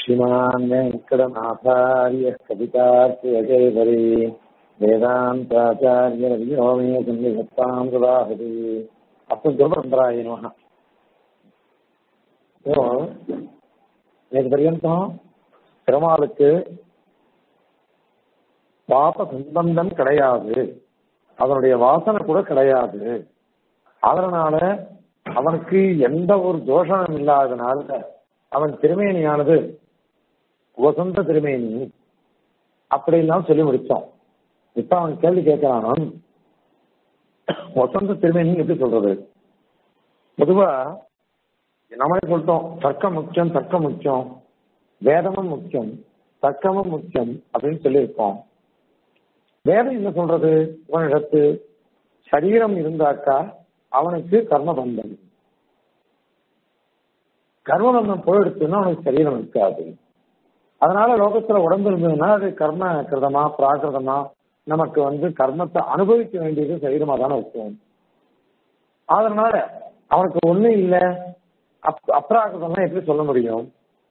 श्रीमान् वेङ्कटनाथार्य कवितार्थियकेसरी वेदान्ताचार्यवर्यो मे सन्निधत्तां सदाहति அஸ்மத்குருபரம்பராய நமக இப்போ நேற்று பர்யந்தம் பெருமாளுக்கு பாப சம்பந்தம் கிடையாது அவனுடைய வாசனை கூட கிடையாது அதனால அவனுக்கு எந்த ஒரு தோஷமும் இல்லாதனால அவன் திருமேனியானது வசந்த திருமேனி அப்படின்லாம் சொல்லி முடிச்சோம் இப்ப அவன் கேள்வி கேட்கிறான் வசந்த திருமேனி எப்படி சொல்றது பொதுவா நம்மளே சொல்லிட்டோம் தர்க்கம் முக்கியம் தர்க்கம் முக்கியம் வேதமும் முக்கியம் தர்க்கமும் முக்கியம் அப்படின்னு சொல்லியிருக்கோம் வேதம் என்ன சொல்றது உனிடத்து சரீரம் இருந்தாக்கா அவனுக்கு கர்மபந்தம் கர்மபந்தம் போயிடுச்சுன்னா அவனுக்கு சரீரம் இருக்காது அதனால லோகத்துல உடம்பு இருந்ததுன்னா அது கர்ம கிருதமா பிராகிருதமா நமக்கு வந்து கர்மத்தை அனுபவிக்க வேண்டியது சரீரமா தானே இருக்கும் அதனால அவனுக்கு ஒண்ணும் இல்ல அப் அப்ராகிருதம்னா எப்படி சொல்ல முடியும்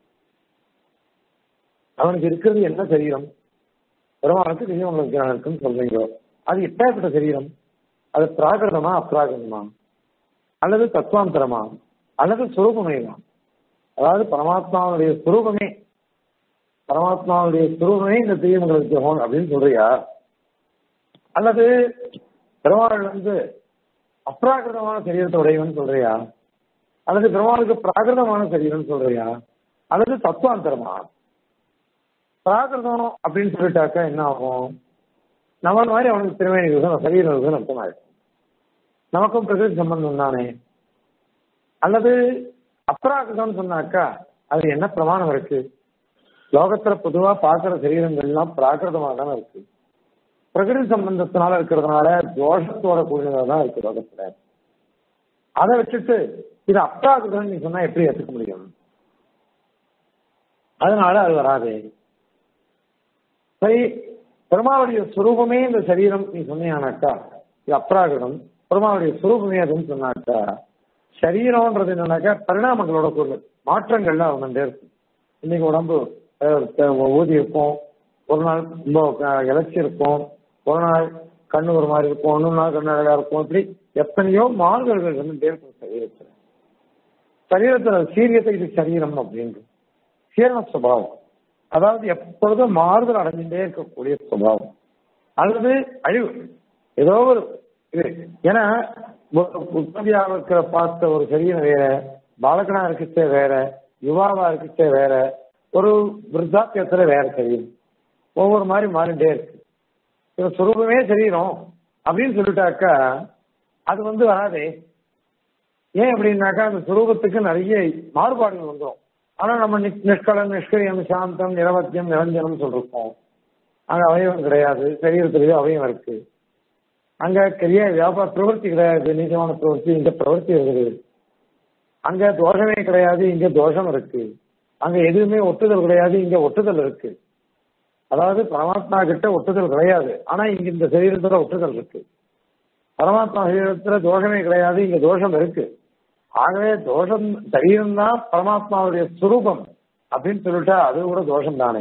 அவனுக்கு இருக்கிறது என்ன சரீரம் பெருமாளுக்கு தெய்வங்களுக்கு இருக்குன்னு சொல்றீங்க அது எப்பேற்பட்ட சரீரம் அது பிராகிருதமா அப்ராகிருதமா அல்லது தத்துவாந்தரமா அல்லது சுரூபமேவா அதாவது பரமாத்மாவுடைய சுரூபமே பரமாத்மாவுடைய சுரூபமே இந்த தெய்வங்களுக்கு அப்படின்னு சொல்றியா அல்லது பெருமாள் வந்து அப்ராகிருதமான சரீரத்தை உடையவன் சொல்றியா அல்லது பெருமாளுக்கு பிராகிருதமான சரீரம் சொல்றியா அல்லது தத்துவாந்தரமா பிராகிருதம் அப்படின்னு சொல்லிட்டாக்கா என்ன ஆகும் நம்ம மாதிரி அவனுக்கு திருமணி இருக்கும் சரீரம் இருக்குன்னு அர்த்தமாயிடும் நமக்கும் பிரகிருதி சம்பந்தம் தானே அல்லது அப்ராகிருதம்னு சொன்னாக்கா அது என்ன பிரமாணம் இருக்கு லோகத்துல பொதுவா பார்க்கிற சரீரங்கள்லாம் பிராகிருதமாக தானே இருக்கு பிரகிருதி சம்பந்தத்தினால இருக்கிறதுனால தோஷத்தோட கூடியதாக தான் இருக்கு லோகத்துல அதை வச்சுட்டு இது அப்ராகிருதம் நீ சொன்னா எப்படி ஏற்றுக்க முடியும் அதனால அது வராது சரி பெருமாவுடைய சுரூபமே இந்த சரீரம் நீ சொன்னியானாக்கா இது அப்ராகிருதம் பெருமாவுடைய சுரூபமே அதுன்னு சொன்னாக்கா சரீரம்ன்றது என்னன்னாக்கா பரிணாமங்களோட பொருள் மாற்றங்கள்லாம் வந்துட்டே இருக்கும் இன்னைக்கு உடம்பு ஊதி இருக்கும் ஒரு நாள் ரொம்ப இலச்சி இருக்கும் ஒரு நாள் கண்ணு ஒரு மாதிரி இருக்கும் ஒன்று நாள் கண்ணு அழகா இருக்கும் இப்படி எத்தனையோ மாறுதல்கள் வந்துட்டே இருக்கும் சரீரத்தில் சரீரத்தில் சீரியத்தை இது சரீரம் அப்படின்றது சீரண சுபாவம் அதாவது எப்பொழுதும் மாறுதல் அடைஞ்சுட்டே இருக்கக்கூடிய சுபாவம் அல்லது அழிவு ஏதோ ஒரு இது ஏன்னா உற்பத்தியாக இருக்கிற பார்த்த ஒரு சரீரம் வேற பாலகனா இருக்கச்சே வேற யுவாவா இருக்கச்சே வேற ஒரு விருத்தாத்தியத்துல வேற சரீரம் ஒவ்வொரு மாதிரி மாறிட்டே இருக்கு இது சுரூபமே சரீரம் அப்படின்னு சொல்லிட்டாக்கா அது வந்து வராதே ஏன் அப்படின்னாக்கா அந்த சுரூபத்துக்கு நிறைய மாறுபாடுகள் வந்துடும் ஆனா நம்ம நிஷ்கலம் நிஷ்கரியம் சாந்தம் நிரவத்தியம் நிரஞ்சனம் சொல்லிருக்கோம் அங்க அவயவம் கிடையாது சரீரத்திலேயே அவயம் இருக்கு அங்க பெரிய வியாபார பிரவர்த்தி கிடையாது நீச்சமான பிரவர்த்தி இங்க பிரவர்த்தி இருக்குது அங்க தோஷமே கிடையாது இங்க தோஷம் இருக்கு அங்க எதுவுமே ஒட்டுதல் கிடையாது இங்க ஒட்டுதல் இருக்கு அதாவது பரமாத்மா கிட்ட ஒட்டுதல் கிடையாது ஆனா இங்க இந்த சரீரத்துல ஒட்டுதல் இருக்கு பரமாத்மா சரீரத்துல தோஷமே கிடையாது இங்க தோஷம் இருக்கு ஆகவே தோஷம் சரீரம் தான் பரமாத்மாவுடைய சுரூபம் அப்படின்னு சொல்லிட்டா அது கூட தோஷம் தானே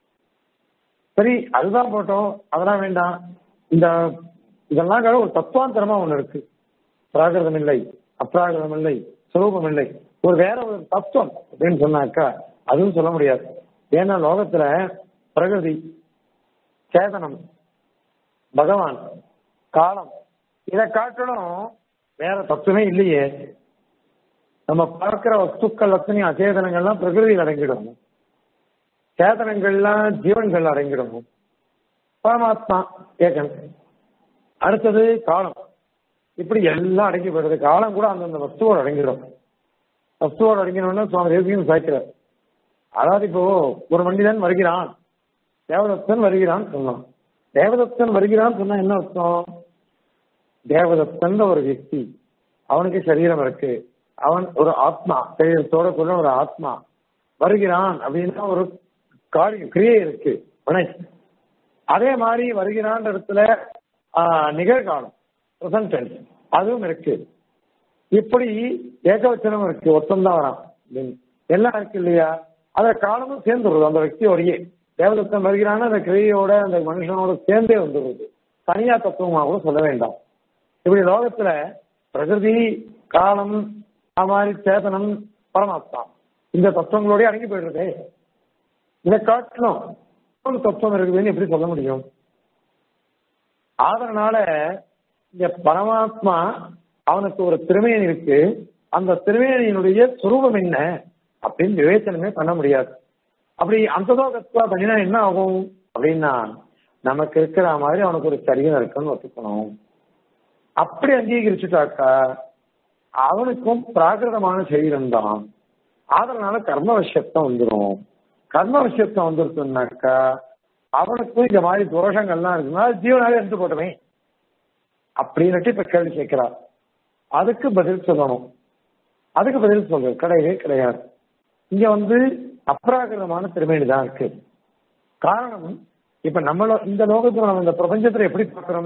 சரி அதுதான் போட்டோம் அதெல்லாம் வேண்டாம் இந்த இதெல்லாம் ஒரு தத்துவாந்தரமா ஒண்ணு இருக்கு பிராகிருதம் இல்லை அப்ராகிருதம் இல்லை சுரூபம் இல்லை ஒரு வேற ஒரு தத்துவம் அப்படின்னு சொன்னாக்கா அதுவும் சொல்ல முடியாது ஏன்னா லோகத்துல பிரகிருதி சேதனம் பகவான் காலம் இதை காட்டணும் வேற தத்துவமே இல்லையே நம்ம பார்க்கிற வஸ்துக்கள் அத்தனை அச்சேதனங்கள்லாம் பிரகிருதியில் அடங்கிடும் சேதனங்கள்லாம் ஜீவன்கள் அடங்கிடும் பரமாத்மா ஏகன் அடுத்தது காலம் இப்படி எல்லாம் அடங்கி போயிடுது காலம் கூட அந்தந்த வஸ்துவோடு அடங்கிடும் வஸ்துவோடு அடங்கினோம்னா சுவாமி தேசியம் சாய்க்கிறார் அதாவது இப்போ ஒரு மனிதன் வருகிறான் தேவதத்தன் வருகிறான் சொன்னான் தேவதத்தன் வருகிறான் சொன்னா என்ன அர்த்தம் தேவதத்தன் ஒரு வியக்தி அவனுக்கு சரீரம் இருக்கு அவன் ஒரு ஆத்மா சரீரத்தோட கூட ஒரு ஆத்மா வருகிறான் அப்படின்னா ஒரு காரியம் கிரியை இருக்கு வினை அதே மாதிரி வருகிறான் இடத்துல நிகழ்காலம் ப்ரெசன்ட் டென்ஸ் அதுவும் இருக்கு இப்படி ஏகவச்சனம் இருக்கு ஒத்தம் தான் வரான் எல்லாம் இருக்கு இல்லையா அத காலமும் சேர்ந்துடுறது அந்த వ్యక్తిயோடையே தேவதத்தன் வருகிறான்னு அந்த கிரியையோட அந்த மனுஷனோட சேர்ந்தே வந்துடுறது தனியா தத்துவமாக கூட சொல்ல வேண்டாம் இப்படி லோகத்துல பிரகிருதி காலம் அது மாதிரி சேதனம் பரமாத்மா இந்த தத்துவங்களோடய அடங்கி போயிடுறதே இதை காட்டணும் ஒரு தத்துவம் இருக்குதுன்னு எப்படி சொல்ல முடியும் அதனால இந்த பரமாத்மா அவனுக்கு ஒரு திருமேனி இருக்கு அந்த திருமேனியினுடைய சுரூபம் என்ன அப்படின்னு விவேச்சனமே பண்ண முடியாது அப்படி அந்த லோகத்துவா பண்ணினா என்ன ஆகும் அப்படின்னா நமக்கு இருக்கிற மாதிரி அவனுக்கு ஒரு சரீரம் இருக்குன்னு ஒத்துக்கணும் அப்படி அங்கீகரிச்சுட்டாக்கா அவனுக்கும் பிராகிருதமான சரீரம் தான் அதனால கர்ம விஷயத்தம் வந்துடும் கர்ம விஷயத்தம் வந்துருச்சுனாக்கா அவனுக்கும் இந்த மாதிரி தோஷங்கள்லாம் இருக்குன்னா ஜீவனாவே எடுத்து போட்டமே அப்படின்னுட்டு இப்ப கேள்வி கேட்கிறார் அதுக்கு பதில் சொல்லணும் அதுக்கு பதில் சொல்றது கிடையவே கிடையாது இங்க வந்து அப்ராகிருதமான திருமேனி தான் இருக்கு காரணம் இப்ப நம்மள இந்த லோகத்துல நம்ம இந்த பிரபஞ்சத்துல எப்படி பார்க்கிறோம்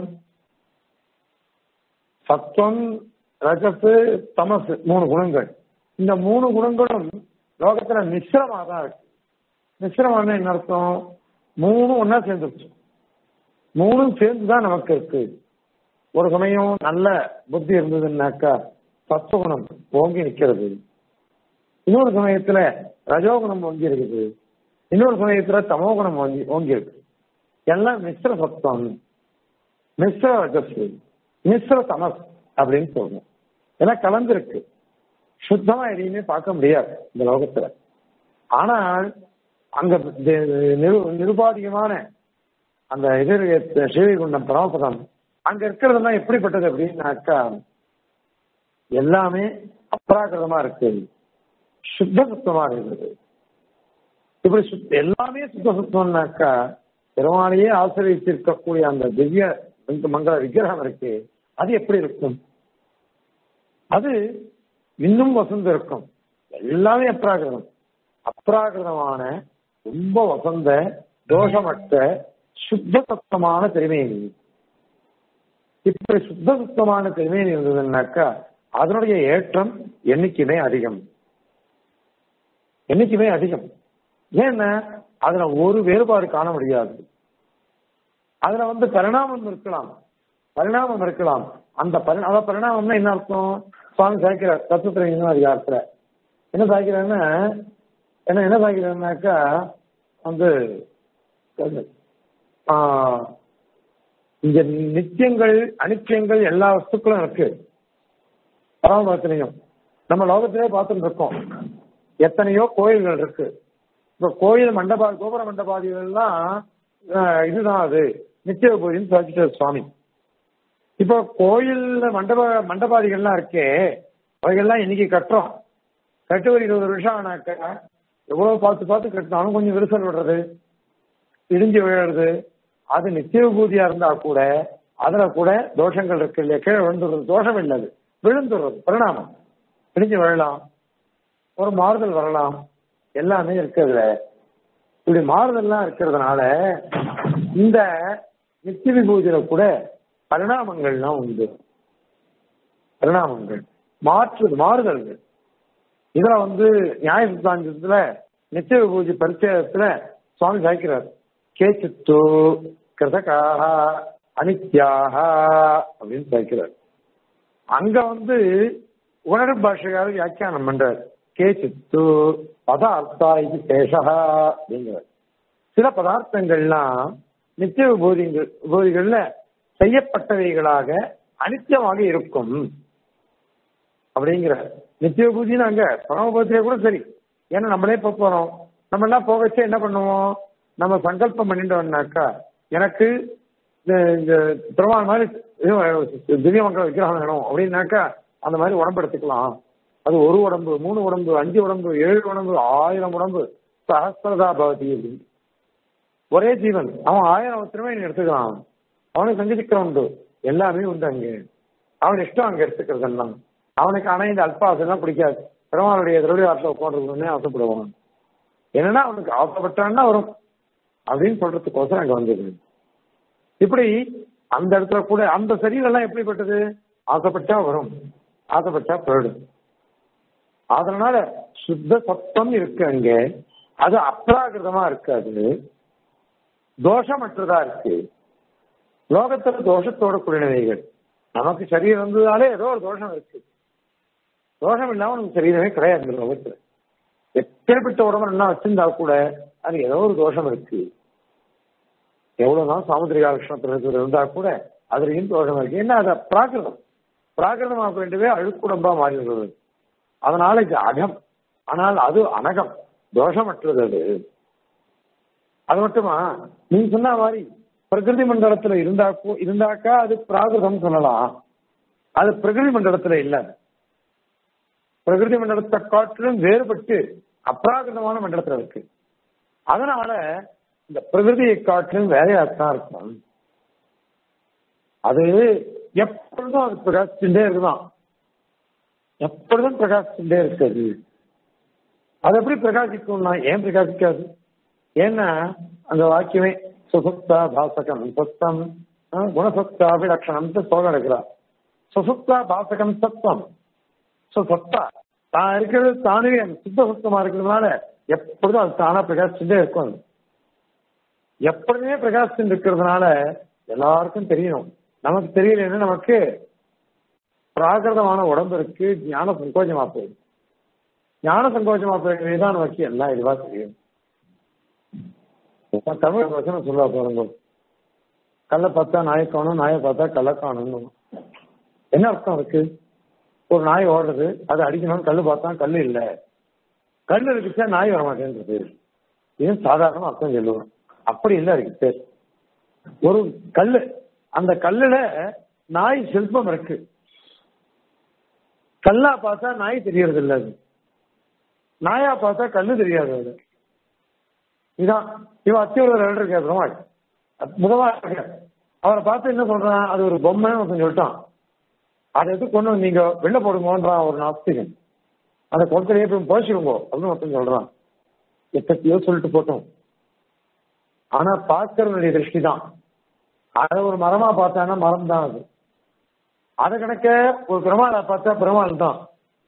சத்துவம் ரஜத்து தமசு மூணு குணங்கள் இந்த மூணு குணங்களும் லோகத்துல மிஸ்ரமா தான் இருக்கு மிஸ்ரமான என்ன அர்த்தம் மூணும் ஒன்னா சேர்ந்துருச்சு மூணும் சேர்ந்துதான் நமக்கு இருக்கு ஒரு சமயம் நல்ல புத்தி இருந்ததுன்னாக்கா சத்துவகுணம் ஓங்கி நிக்கிறது இன்னொரு சமயத்துல ரஜோகுணம் ஓங்கி இருக்குது இன்னொரு சமயத்துல தமோகுணம் ஓங்கி ஓங்கி இருக்கு எல்லாம் மிஸ்ர சத்துவம் மிஸ்ர ரஜசு மிஸ்ர தமஸ் அப்படின்னு சொல்லணும் எல்லாம் கலந்துருக்கு சுத்தமா எதையுமே பார்க்க முடியாது இந்த லோகத்துல ஆனால் அங்க நிரு நிருபாதிகமான அந்த எதிர் ஸ்ரீவைகுண்டம் பரமபதம் அங்க இருக்கிறதெல்லாம் எப்படிப்பட்டது அப்படின்னாக்கா எல்லாமே அப்ராகிருதமா இருக்கு சுத்த சுத்தமா இருக்குது இப்படி சுத்த எல்லாமே சுத்த சுத்தம்னாக்கா பெருமாளையே ஆசிரியத்திருக்கக்கூடிய அந்த திவ்ய மங்கள விக்கிரகம் இருக்கு அது எப்படி இருக்கும் அது இன்னும் வசந்த இருக்கும் எல்லாமே அப்ராகிருதம் அப்ராகிருதமான ரொம்ப வசந்த தோஷமற்ற சுத்த சத்தமான திருமேனி இப்படி சுத்த சுத்தமான திருமேனி இருந்ததுன்னாக்கா அதனுடைய ஏற்றம் என்னைக்குமே அதிகம் என்னைக்குமே அதிகம் ஏன்னா அதுல ஒரு வேறுபாடு காண முடியாது அதுல வந்து பரிணாமம் இருக்கலாம் பரிணாமம் இருக்கலாம் அந்த பரி அதாவது பரிணாமம்னா என்ன அர்த்தம் சுவாமி சாய்க்கிறார் தத்துவத்திர அதிகாரத்துல என்ன சாய்க்கிறாருன்னா என்ன என்ன சாய்க்கிறாருனாக்கா வந்து இந்த நித்தியங்கள் அனித்தியங்கள் எல்லா வஸ்துக்களும் இருக்கு பரமபதத்திலையும் நம்ம லோகத்திலே பார்த்துட்டு இருக்கோம் எத்தனையோ கோயில்கள் இருக்கு இப்ப கோயில் மண்டபா கோபுர மண்டபாதிகள் எல்லாம் இதுதான் அது நித்திய கோயில்னு சாதிச்சிட்டார் சுவாமி இப்போ கோயில்ல மண்டப மண்டபாதிகள்லாம் இருக்கே அவைகள்லாம் இன்னைக்கு கட்டுறோம் கட்டு ஒரு இருபது வருஷம் ஆனாக்க எவ்வளவு பார்த்து பார்த்து கட்டினாலும் கொஞ்சம் விரிசல் விடுறது இடிஞ்சு விழுறது அது நித்திய விபூதியா இருந்தா கூட அதுல கூட தோஷங்கள் இருக்கு இல்லையா கீழே விழுந்துடுறது தோஷம் இல்லை அது விழுந்துடுறது பரிணாமம் இடிஞ்சு விழலாம் ஒரு மாறுதல் வரலாம் எல்லாமே இருக்கிறதுல இப்படி மாறுதல்லாம் இருக்கிறதுனால இந்த நித்திய விபூதியில கூட பரிணாமங்கள்லாம் உண்டு பரிணாமங்கள் மாற்று மாறுதல்கள் இதுல வந்து நியாய சித்தாந்தத்துல நித்திய விபூதி பரிச்சயத்துல சுவாமி சாய்க்கிறார் கேச்சித்து கிருதகாக அனித்யாக அப்படின்னு சாய்க்கிறார் அங்க வந்து உணர் பாஷையார் வியாக்கியானம் பண்றார் கேச்சித்து பதார்த்தா இது சேஷா அப்படிங்கிறார் சில பதார்த்தங்கள்லாம் நித்திய விபூதிகள் விபூதிகள்ல செய்யப்பட்டவைகளாக அனித்தியமாக இருக்கும் அப்படிங்கிற நித்திய பூஜின்னு அங்க பரமபதத்திலே கூட சரி ஏன்னா நம்மளே போக போறோம் நம்ம எல்லாம் போக வச்சு என்ன பண்ணுவோம் நம்ம சங்கல்பம் பண்ணிட்டோம்னாக்கா எனக்கு இந்த பெருமாள் மாதிரி திவ்யமங்கல விக்கிரகம் வேணும் அப்படின்னாக்கா அந்த மாதிரி உடம்பு எடுத்துக்கலாம் அது ஒரு உடம்பு மூணு உடம்பு அஞ்சு உடம்பு ஏழு உடம்பு ஆயிரம் உடம்பு சஹசிரதா பவதி அப்படின்னு ஒரே ஜீவன் அவன் ஆயிரம் திருமணி எடுத்துக்கலாம் அவனுக்கு சங்கதிக்கம் உண்டு எல்லாமே உண்டு அங்கே அவன் இஷ்டம் அங்க எடுத்துக்கிறதெல்லாம் அவனுக்கு ஆனா இந்த அல்பாசெல்லாம் பிடிக்காது பெருமாளுடைய திருடைய வார்த்தை உட்காந்துருக்கணும்னே ஆசைப்படுவான் என்னன்னா அவனுக்கு ஆசைப்பட்டான்னா வரும் அப்படின்னு சொல்றதுக்கோசரம் அங்க வந்தது இப்படி அந்த இடத்துல கூட அந்த சரீரம் எல்லாம் எப்படிப்பட்டது ஆசைப்பட்டா வரும் ஆசைப்பட்டா போயிடும் அதனால சுத்த சத்தம் இருக்கு அங்க அது அப்ராகிருதமா இருக்காது தோஷமற்றதா இருக்கு லோகத்துல தோஷத்தோட கூடினவைகள் நமக்கு சரீரம் இருந்ததாலே ஏதோ ஒரு தோஷம் இருக்கு தோஷம் இல்லாம நமக்கு சரீரமே கிடையாது இந்த லோகத்துல எப்பேற்பட்ட உடம்பு என்ன வச்சிருந்தா கூட அது ஏதோ ஒரு தோஷம் இருக்கு எவ்வளவுதான் சாமுத்திரிகா லட்சணத்துல இருந்தா கூட அதுலயும் தோஷம் இருக்கு என்ன அது பிராகிருதம் பிராகிருதமாக வேண்டியவே அழுக்குடம்பா மாறிடுறது அதனால இது அகம் ஆனால் அது அனகம் தோஷமற்றது அது அது மட்டுமா நீ சொன்ன மாதிரி பிரகிருதி மண்டலத்துல இருந்தா இருந்தாக்கா அது பிராகிருதம் சொல்லலாம் அது பிரகிருதி மண்டலத்துல இல்ல பிரகிருதி மண்டலத்தை காட்டிலும் வேறுபட்டு அப்ராகிருதமான மண்டலத்துல இருக்கு அதனால இந்த பிரகிருதியை காட்டிலும் வேலையாத்தான் இருக்கும் அது எப்பொழுதும் அது பிரகாசிச்சுட்டே இருக்குதான் எப்பொழுதும் பிரகாசிச்சுட்டே இருக்குது அது எப்படி பிரகாசிக்கும்னா ஏன் பிரகாசிக்காது ஏன்னா அந்த வாக்கியமே சுசுப்தா பாசகம் சத்தம் குணசத்தா விலட்சணம் சோகம் எடுக்கிறார் சுசுப்தா பாசகம் சத்தம் சுசத்தா தான் இருக்கிறது தானே சுத்த சுத்தமா இருக்கிறதுனால எப்பொழுதும் அது தானா பிரகாசிச்சுட்டே இருக்கும் அது எப்பொழுதுமே பிரகாசிச்சு இருக்கிறதுனால எல்லாருக்கும் தெரியணும் நமக்கு தெரியலன்னு நமக்கு பிராகிருதமான உடம்பு இருக்கு ஞான சங்கோஜமா போயிடும் ஞான சங்கோஜமா போயிடுதான் நமக்கு எல்லாம் இதுவா தெரியும் தமிழ் வசனம் சொல்ல பாருங்க கல்லை பார்த்தா நாயை காணும் நாயை பார்த்தா கல்லை காணும் என்ன அர்த்தம் அதுக்கு ஒரு நாய் ஓடுறது அதை அடிக்கணும் கல்லு பார்த்தா கல்லு இல்ல கல்லு இருக்குச்சா நாய் வர மாட்டேன்றது இது சாதாரண அர்த்தம் சொல்லுவோம் அப்படி இல்லை அதுக்கு பேர் ஒரு கல்லு அந்த கல்லுல நாய் சிற்பம் இருக்கு கல்லா பார்த்தா நாய் தெரியறது இல்ல அது நாயா பார்த்தா கல்லு தெரியாது அது இதான் இவன் அத்தியோட இருக்க பெருமாள் முதவா இருக்க அவரை பார்த்து என்ன சொல்றான் அது ஒரு பொம்மைன்னு ஒருத்தன் சொல்லிட்டான் அதை எடுத்து கொண்டு வந்து நீங்க வெளில போடுங்கன்றான் ஒரு நாஸ்திகன் அந்த குளத்திலேயே போய் போச்சுருங்க அப்படின்னு ஒருத்தன் சொல்றான் எத்தனையோ சொல்லிட்டு போட்டோம் ஆனா பார்க்கறவனுடைய திருஷ்டி தான் அதை ஒரு மரமா பார்த்தானா மரம் தான் அது அதை கணக்க ஒரு பெருமாளை பார்த்தா பெருமாள் தான்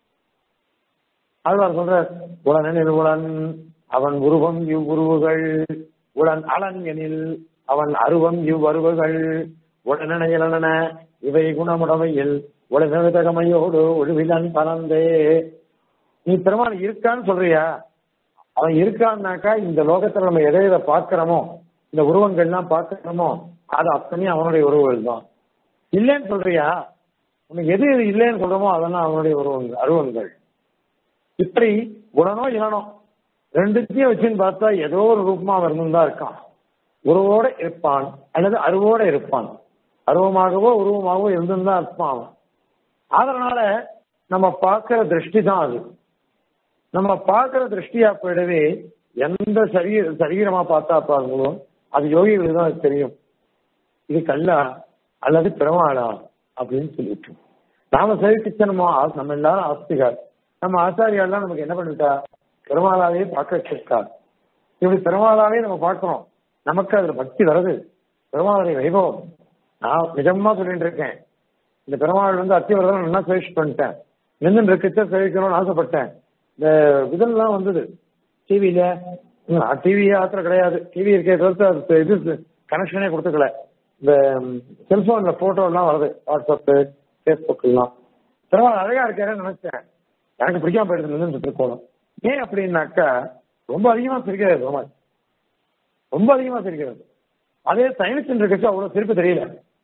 ஆழ்வார் சொல்ற உடனில் உடன் அவன் உருவம் இவ்வுருவுகள் உடன் அலன் எனில் அவன் அருவம் இவ்வருவுகள் உடனென இவை குணமுடமையில் உடனகமையோடு ஒழுவிலன் பலந்தே நீ பெருமாள் இருக்கான்னு சொல்றியா அவன் இருக்கான்னாக்கா இந்த லோகத்துல நம்ம எதை எதை பார்க்கிறோமோ இந்த உருவங்கள்லாம் பார்க்கிறோமோ அது அத்தனையும் அவனுடைய உருவங்கள் தான் இல்லைன்னு சொல்றியா உனக்கு எது எது இல்லைன்னு சொல்றோமோ அதெல்லாம் அவனுடைய உருவங்கள் அருவங்கள் இப்படி குணனோ இளனோ ரெண்டுத்தையும் வச்சுன்னு பார்த்தா ஏதோ ஒரு ரூபமா அவன் தான் இருக்கான் உருவோட இருப்பான் அல்லது அருவோட இருப்பான் அருவமாகவோ உருவமாகவோ இருந்துதான் இருப்பான் அவன் அதனால நம்ம பார்க்கிற திருஷ்டி தான் அது நம்ம பார்க்கிற திருஷ்டியா போயிடவே எந்த சரீர சரீரமா பார்த்தா பாருங்களோ அது யோகிகளுக்கு தான் தெரியும் இது கல்லா அல்லது பெருமாளா அப்படின்னு சொல்லிட்டு நாம சேவிக்கிச்சனமோ நம்ம எல்லாரும் ஆஸ்திகார் நம்ம ஆச்சாரியாலாம் நமக்கு என்ன பண்ணிட்டா பெருமாளாவே பார்க்க வச்சிருக்கா இப்படி பெருமாளாவே நம்ம பார்க்கிறோம் நமக்கு அதுல பக்தி வருது பெருமாளுடைய வைபவம் நான் நிஜமா சொல்லிட்டு இருக்கேன் இந்த பெருமாள் வந்து அத்தியவரதம் நல்லா சேவிச்சு பண்ணிட்டேன் நின்று இருக்கச்ச சேவிக்கணும்னு ஆசைப்பட்டேன் இந்த இதெல்லாம் வந்தது டிவியில டிவியே ஆத்திரம் கிடையாது டிவி இருக்க தவிர்த்து இது கனெக்ஷனே கொடுத்துக்கல இந்த செல்போன்ல போட்டோ எல்லாம் வருது வாட்ஸ்அப்பு ஃபேஸ்புக் எல்லாம் பெருமாள் அழகா இருக்காருன்னு நினைச்சேன் எனக்கு பிடிக்காம போயிடுது நின்று கோலம் ஏன் அப்படின்னாக்கா ரொம்ப அதிகமா சிரிக்கிறது பெருமாள் ரொம்ப அதிகமா சிரிக்கிறது அதே சயின்ஸ் இருக்கச்சு அவ்வளவு சிரிப்பு தெரியல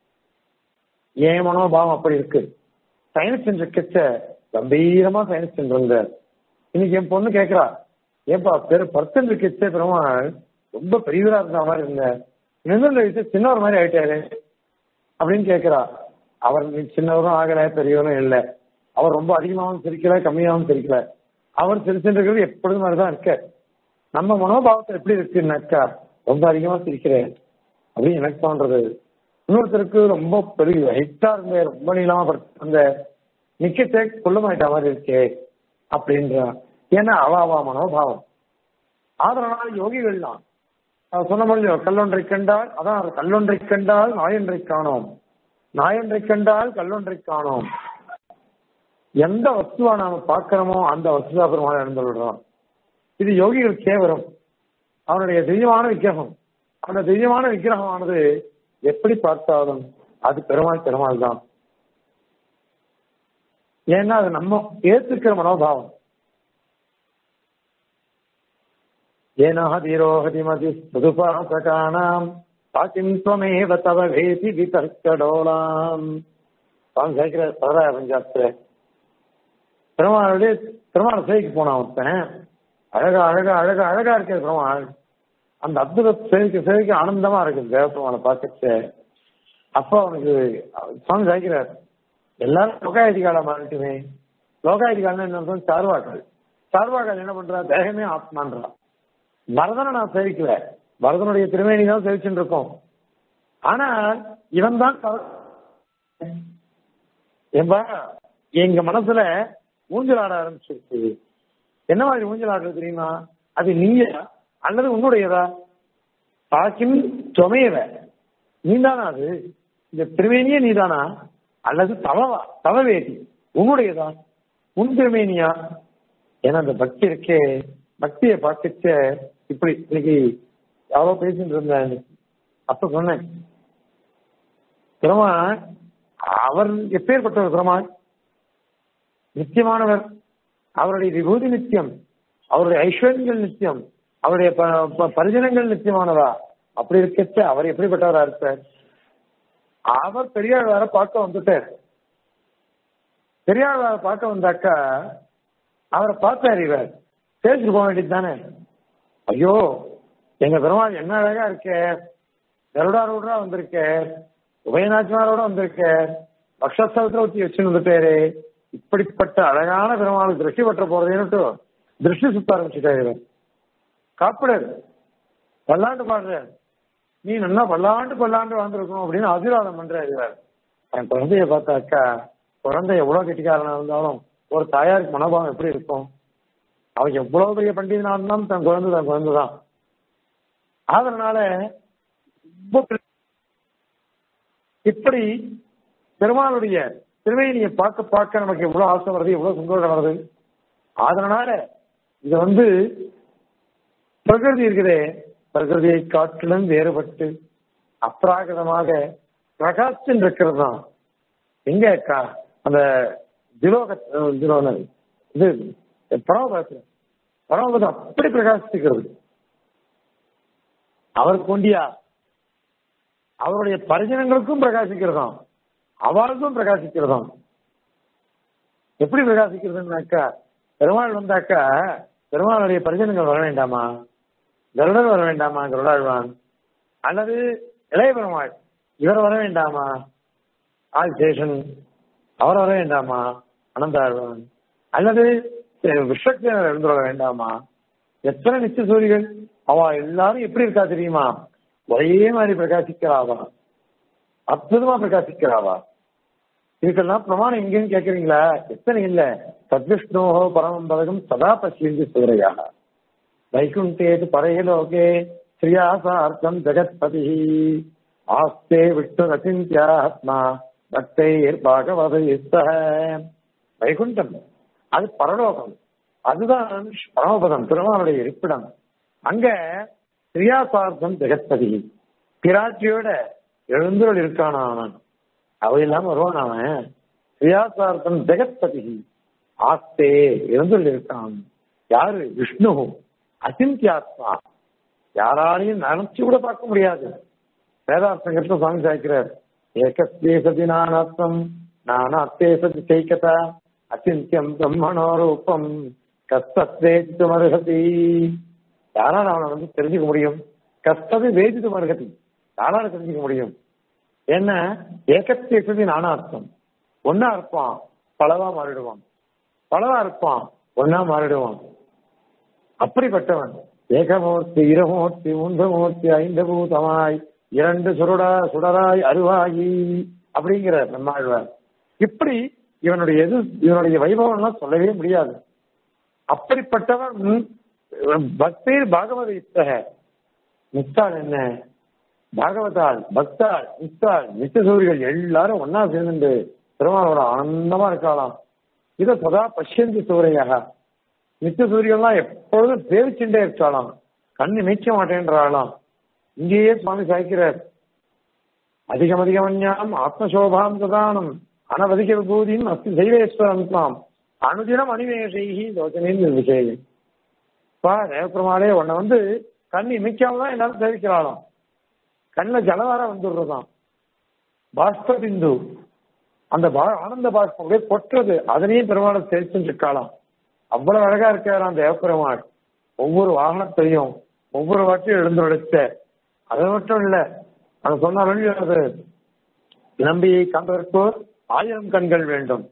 ஏன் மனோபாவம் அப்படி இருக்கு சயின்ஸ் இருக்கச்ச கம்பீரமா சயின்ஸ் இருந்தார் இன்னைக்கு என் பொண்ணு கேட்கிறா ஏன்பா பெரு பர்சன் இருக்கச்சே பெருமாள் ரொம்ப பெரியவரா இருந்த மாதிரி இருந்த நின்று வச்சு சின்னவர் மாதிரி ஆயிட்டாரு அப்படின்னு கேட்கிறா அவர் சின்னவரும் ஆகல பெரியவரும் இல்லை அவர் ரொம்ப அதிகமாகவும் சிரிக்கல கம்மியாகவும் சிரிக்கல அவர் சிரிச்சுருக்கிறது எப்பொழுதும் மாதிரிதான் இருக்க நம்ம மனோபாவத்தை எப்படி இருக்குன்னாக்கா ரொம்ப அதிகமா சிரிக்கிறேன் அப்படின்னு எனக்கு தோன்றது இன்னொருத்தருக்கு ரொம்ப பெரிய ஹைட்டா இருந்த ரொம்ப நீளமா அந்த நிக்கத்தே குள்ளமாயிட்ட மாதிரி இருக்கே அப்படின்றா ஏன்னா அவ அவா மனோபாவம் ஆதரனால யோகிகள்லாம் சொன்ன முடியும் கல்லொன்றை கண்டால் அதான் கல்லொன்றை கண்டால் நாயொன்றை காணோம் நாயொன்றை கண்டால் கல்லொன்றை காணோம் எந்த வஸ்துவா நாம பார்க்கிறோமோ அந்த வஸ்துதா பெருமாள் எழுந்துள்ளோம் இது யோகிகளுக்கே வரும் அவனுடைய திவ்யமான விக்கிரகம் அந்த திவ்யமான விக்கிரகமானது எப்படி பார்த்தாலும் அது பெருமாள் பெருமாள் தான் ஏன்னா அது நம்ம ஏத்துக்கிற மனோபாவம் ஏனாக தீரோகதிமதி சுதுபாசகானாம் பாக்கிம் துவமேவ தவ வேதி விதர்க்கடோலாம் சுவாமி சேர்க்கிற சரதா பஞ்சாப்திர பெருமாளுடைய பெருமாள் சேவைக்கு போனான் ஒருத்தன் அழகா அழகா அழகா அழகா இருக்கிற பெருமாள் அந்த அற்புத சேவைக்கு சேவைக்கு ஆனந்தமா இருக்கு தேவப்பெருமாளை பார்க்கச்சு அப்போ அவனுக்கு சுவாமி சாய்க்கிறார் எல்லாரும் லோகாயதிகாலா மாறிட்டுமே லோகாயதிகாலம் என்ன அர்த்தம் சார்வாக்கள் சார்வாக்கள் என்ன பண்றா தேகமே ஆத்மான்றா பரதனை நான் சேவிக்கல பரதனுடைய திருமேனி தான் சேவிச்சுட்டு இருக்கோம் ஆனா இவன் தான் ஏம்பா எங்க மனசுல ஊஞ்சல் ஆட ஆரம்பிச்சிருச்சு என்ன மாதிரி ஊஞ்சல் ஆடுறது தெரியுமா அது நீயா அல்லது உன்னுடையதா பாக்கின் சுமையவ நீதானா அது இந்த திருமேனியே நீதானா அல்லது தவவா தவவேதி உன்னுடையதா உன் திருமேனியா ஏன்னா அந்த பக்தி இருக்கே பக்தியை பார்த்துச்ச இப்படி இன்னைக்கு அவ்வளோ பேசிட்டு இருந்தேன் அப்ப சொன்னேன் பெருமாள் அவர் எப்பேற்பட்டவர் பெருமாள் நித்தியமானவர் அவருடைய விபூதி நித்தியம் அவருடைய ஐஸ்வர்யங்கள் நித்தியம் அவருடைய ப- ப- பரிஜனங்கள் நித்தியமானதா அப்படி இருக்கச்ச அவர் எப்படிப்பட்டவரா இருப்பார் அவர் பெரியாழ்வார பார்க்க வந்துட்டார் பெரியாழ்வார பார்க்க வந்தாக்கா அவரை பார்த்தார் இவர் பேசிட்டு போக வேண்டியது தானே ஐயோ எங்க பெருமாள் என்ன அழகா இருக்கே கருடாரோட வந்திருக்க உபயநாச்சினாரோட வந்திருக்க பக்ஷஸ்தலத்துல ஊத்தி வச்சுன்னு வந்துட்டாரு இப்படிப்பட்ட அழகான பெருமாள் திருஷ்டி பற்ற போறதுன்னு திருஷ்டி சுத்த ஆரம்பிச்சுட்டாரு இவர் காப்பிடாரு பல்லாண்டு பாடுறாரு நீ நல்லா பல்லாண்டு பல்லாண்டு வாழ்ந்துருக்கணும் அப்படின்னு ஆசீர்வாதம் பண்றாரு இவர் என் குழந்தைய பார்த்தாக்கா குழந்தை எவ்வளவு கெட்டிக்காரனா இருந்தாலும் ஒரு தாயாருக்கு மனோபாவம் எப்படி இருக்கும் அவன் எவ்வளவு பெரிய பண்டிதனா இருந்தாலும் தன் குழந்தை தன் குழந்தை தான் அதனால ரொம்ப பெரிய- இப்படி பெருமாளுடைய திருவேணியை பார்க்க பார்க்க நமக்கு எவ்வளவு ஆசை வருது எவ்வளவு சந்தோஷம் வருது அதனால இது வந்து பிரகிருதி இருக்குதே பிரகிருதியை காட்டிலும் வேறுபட்டு அப்ராகிதமாக பிரகாசம் இருக்கிறது தான் எங்க கா- அந்த திலோக திலோன இது பரமபதத்துல பரமபதம் அப்படி பிரகாசிக்கிறது அவர் கொண்டியா அவருடைய பரிஜனங்களுக்கும் பிரகாசிக்கிறதாம் அவளுக்கும் பிரகாசிக்கிறதாம் எப்படி பிரகாசிக்கிறதுனாக்கா பெருமாள் வந்தாக்கா பெருமாளுடைய பரிஜனங்கள் வர வேண்டாமா கருடர் வர வேண்டாமா கருடாழ்வான் அல்லது இளைய பெருமாள் இவர் வர வேண்டாமா ஆதிசேஷன் அவர் வர வேண்டாமா அனந்தாழ்வான் அல்லது விஸ்வக்சேனர் எழுந்து வர வேண்டாமா எத்தனை நிச்சய சூரிகள் அவ எல்லாரும் எப்படி இருக்கா தெரியுமா ஒரே மாதிரி பிரகாசிக்கிறாவா அற்புதமா பிரகாசிக்கிறாவா இதுக்கெல்லாம் பிரமாணம் எங்கேன்னு கேக்குறீங்களா எத்தனை இல்ல சத்விஷ்ணோ பரமம் பதகம் சதா பசியந்தி சூரையாக வைகுண்டேது பரையலோகே ஸ்ரீயாசார்த்தம் ஜெகத்பதி ஆஸ்தே விஷ்ணு ரச்சிந்தியாத்மா பக்தைர் பாகவதயுஸ்தः வைகுண்டம் அது பரலோகம் அதுதான் பரமபதம் திருமாவளுடைய இருப்பிடம் அங்க ஸ்ரீயாசார்த்தம் ஜெகத்பதி பிராட்டியோட எழுந்தருள் இருக்கானா அவன் அவ இல்லாம வருவான் அவன் ஸ்ரீயாசார்த்தம் ஜெகத்பதி ஆஸ்தே எழுந்தருள் இருக்கான் யாரு விஷ்ணு அசிந்தியாத்மா யாராலையும் நினைச்சு கூட பார்க்க முடியாது வேதார்த்தங்கத்துல சுவாமி சாய்க்கிறார் ஏகஸ்தே சதி நானாத்மம் நானாத்தே சதி சைக்கதா அச்சிந்தியம் பிரம்மணோ ரூபம் கஸ்தத்வேதித்து மருகதி யாரால அவனை வந்து தெரிஞ்சுக்க முடியும் கஸ்தது வேதித்து மருகதி யாரால தெரிஞ்சுக்க முடியும் என்ன ஏகத்தே சதி நானார்த்தம் ஒன்னா இருப்பான் பலவா மாறிடுவான் பலவா இருப்பான் ஒன்னா மாறிடுவான் அப்படிப்பட்டவன் ஏகமூர்த்தி இருமூர்த்தி மூன்றமூர்த்தி ஐந்து பூதமாய் இரண்டு சுருடா சுடராய் அருவாயி அப்படிங்கிற நம்மாழ்வார் இப்படி இவனுடைய எது இவனுடைய வைபவம்லாம் சொல்லவே முடியாது அப்படிப்பட்டவன் பக்தீர் பாகவத இத்தக நித்தாள் என்ன பாகவதாள் பக்தாள் நித்தாள் நித்தியசூரிகள் எல்லாரும் ஒன்னா சேர்ந்து பெருமானோட ஆனந்தமா இருக்கலாம் இதை சதா பஷ்யந்தி சூரையாக நித்திய சூரியன்லாம் எப்பொழுதும் சேவிச்சுட்டே இருக்காளாம் கண் இமைக்க மாட்டேன்றாளாம் இங்கேயே சுவாமி சாய்க்கிறார் அதிகம் அதிகமன்யாம் ஆத்மசோபாம் பிரதானம் அனவதிக விபூதியும் அஸ்தி சைவேஸ்வரம் தாம் அனுதினம் அனிமேஷைகி லோச்சனையும் நிர்விசேயம் பா தேவப்பெருமாளே உன்னை வந்து கண் இமைக்காம தான் எல்லாரும் சேவிக்கிறாளாம் கண்ணில் ஜலவார வந்துடுறதாம் பாஷ்ப பிந்து அந்த பா- ஆனந்த பாஷ்பம் அப்படியே கொட்டுறது அதனையும் பெருமாளை சேவிச்சுட்டு இருக்காளாம் அவ்வளவு அழகா இருக்காராம் தேவப்பெருமாள் ஒவ்வொரு வாகனத்தையும் ஒவ்வொரு வாட்டியும் எழுந்துழைச்ச அது மட்டும் இல்ல அது சொன்னாலும் அது நம்பியை காண்பதற்கோர் ஆயிரம் கண்கள் வேண்டும்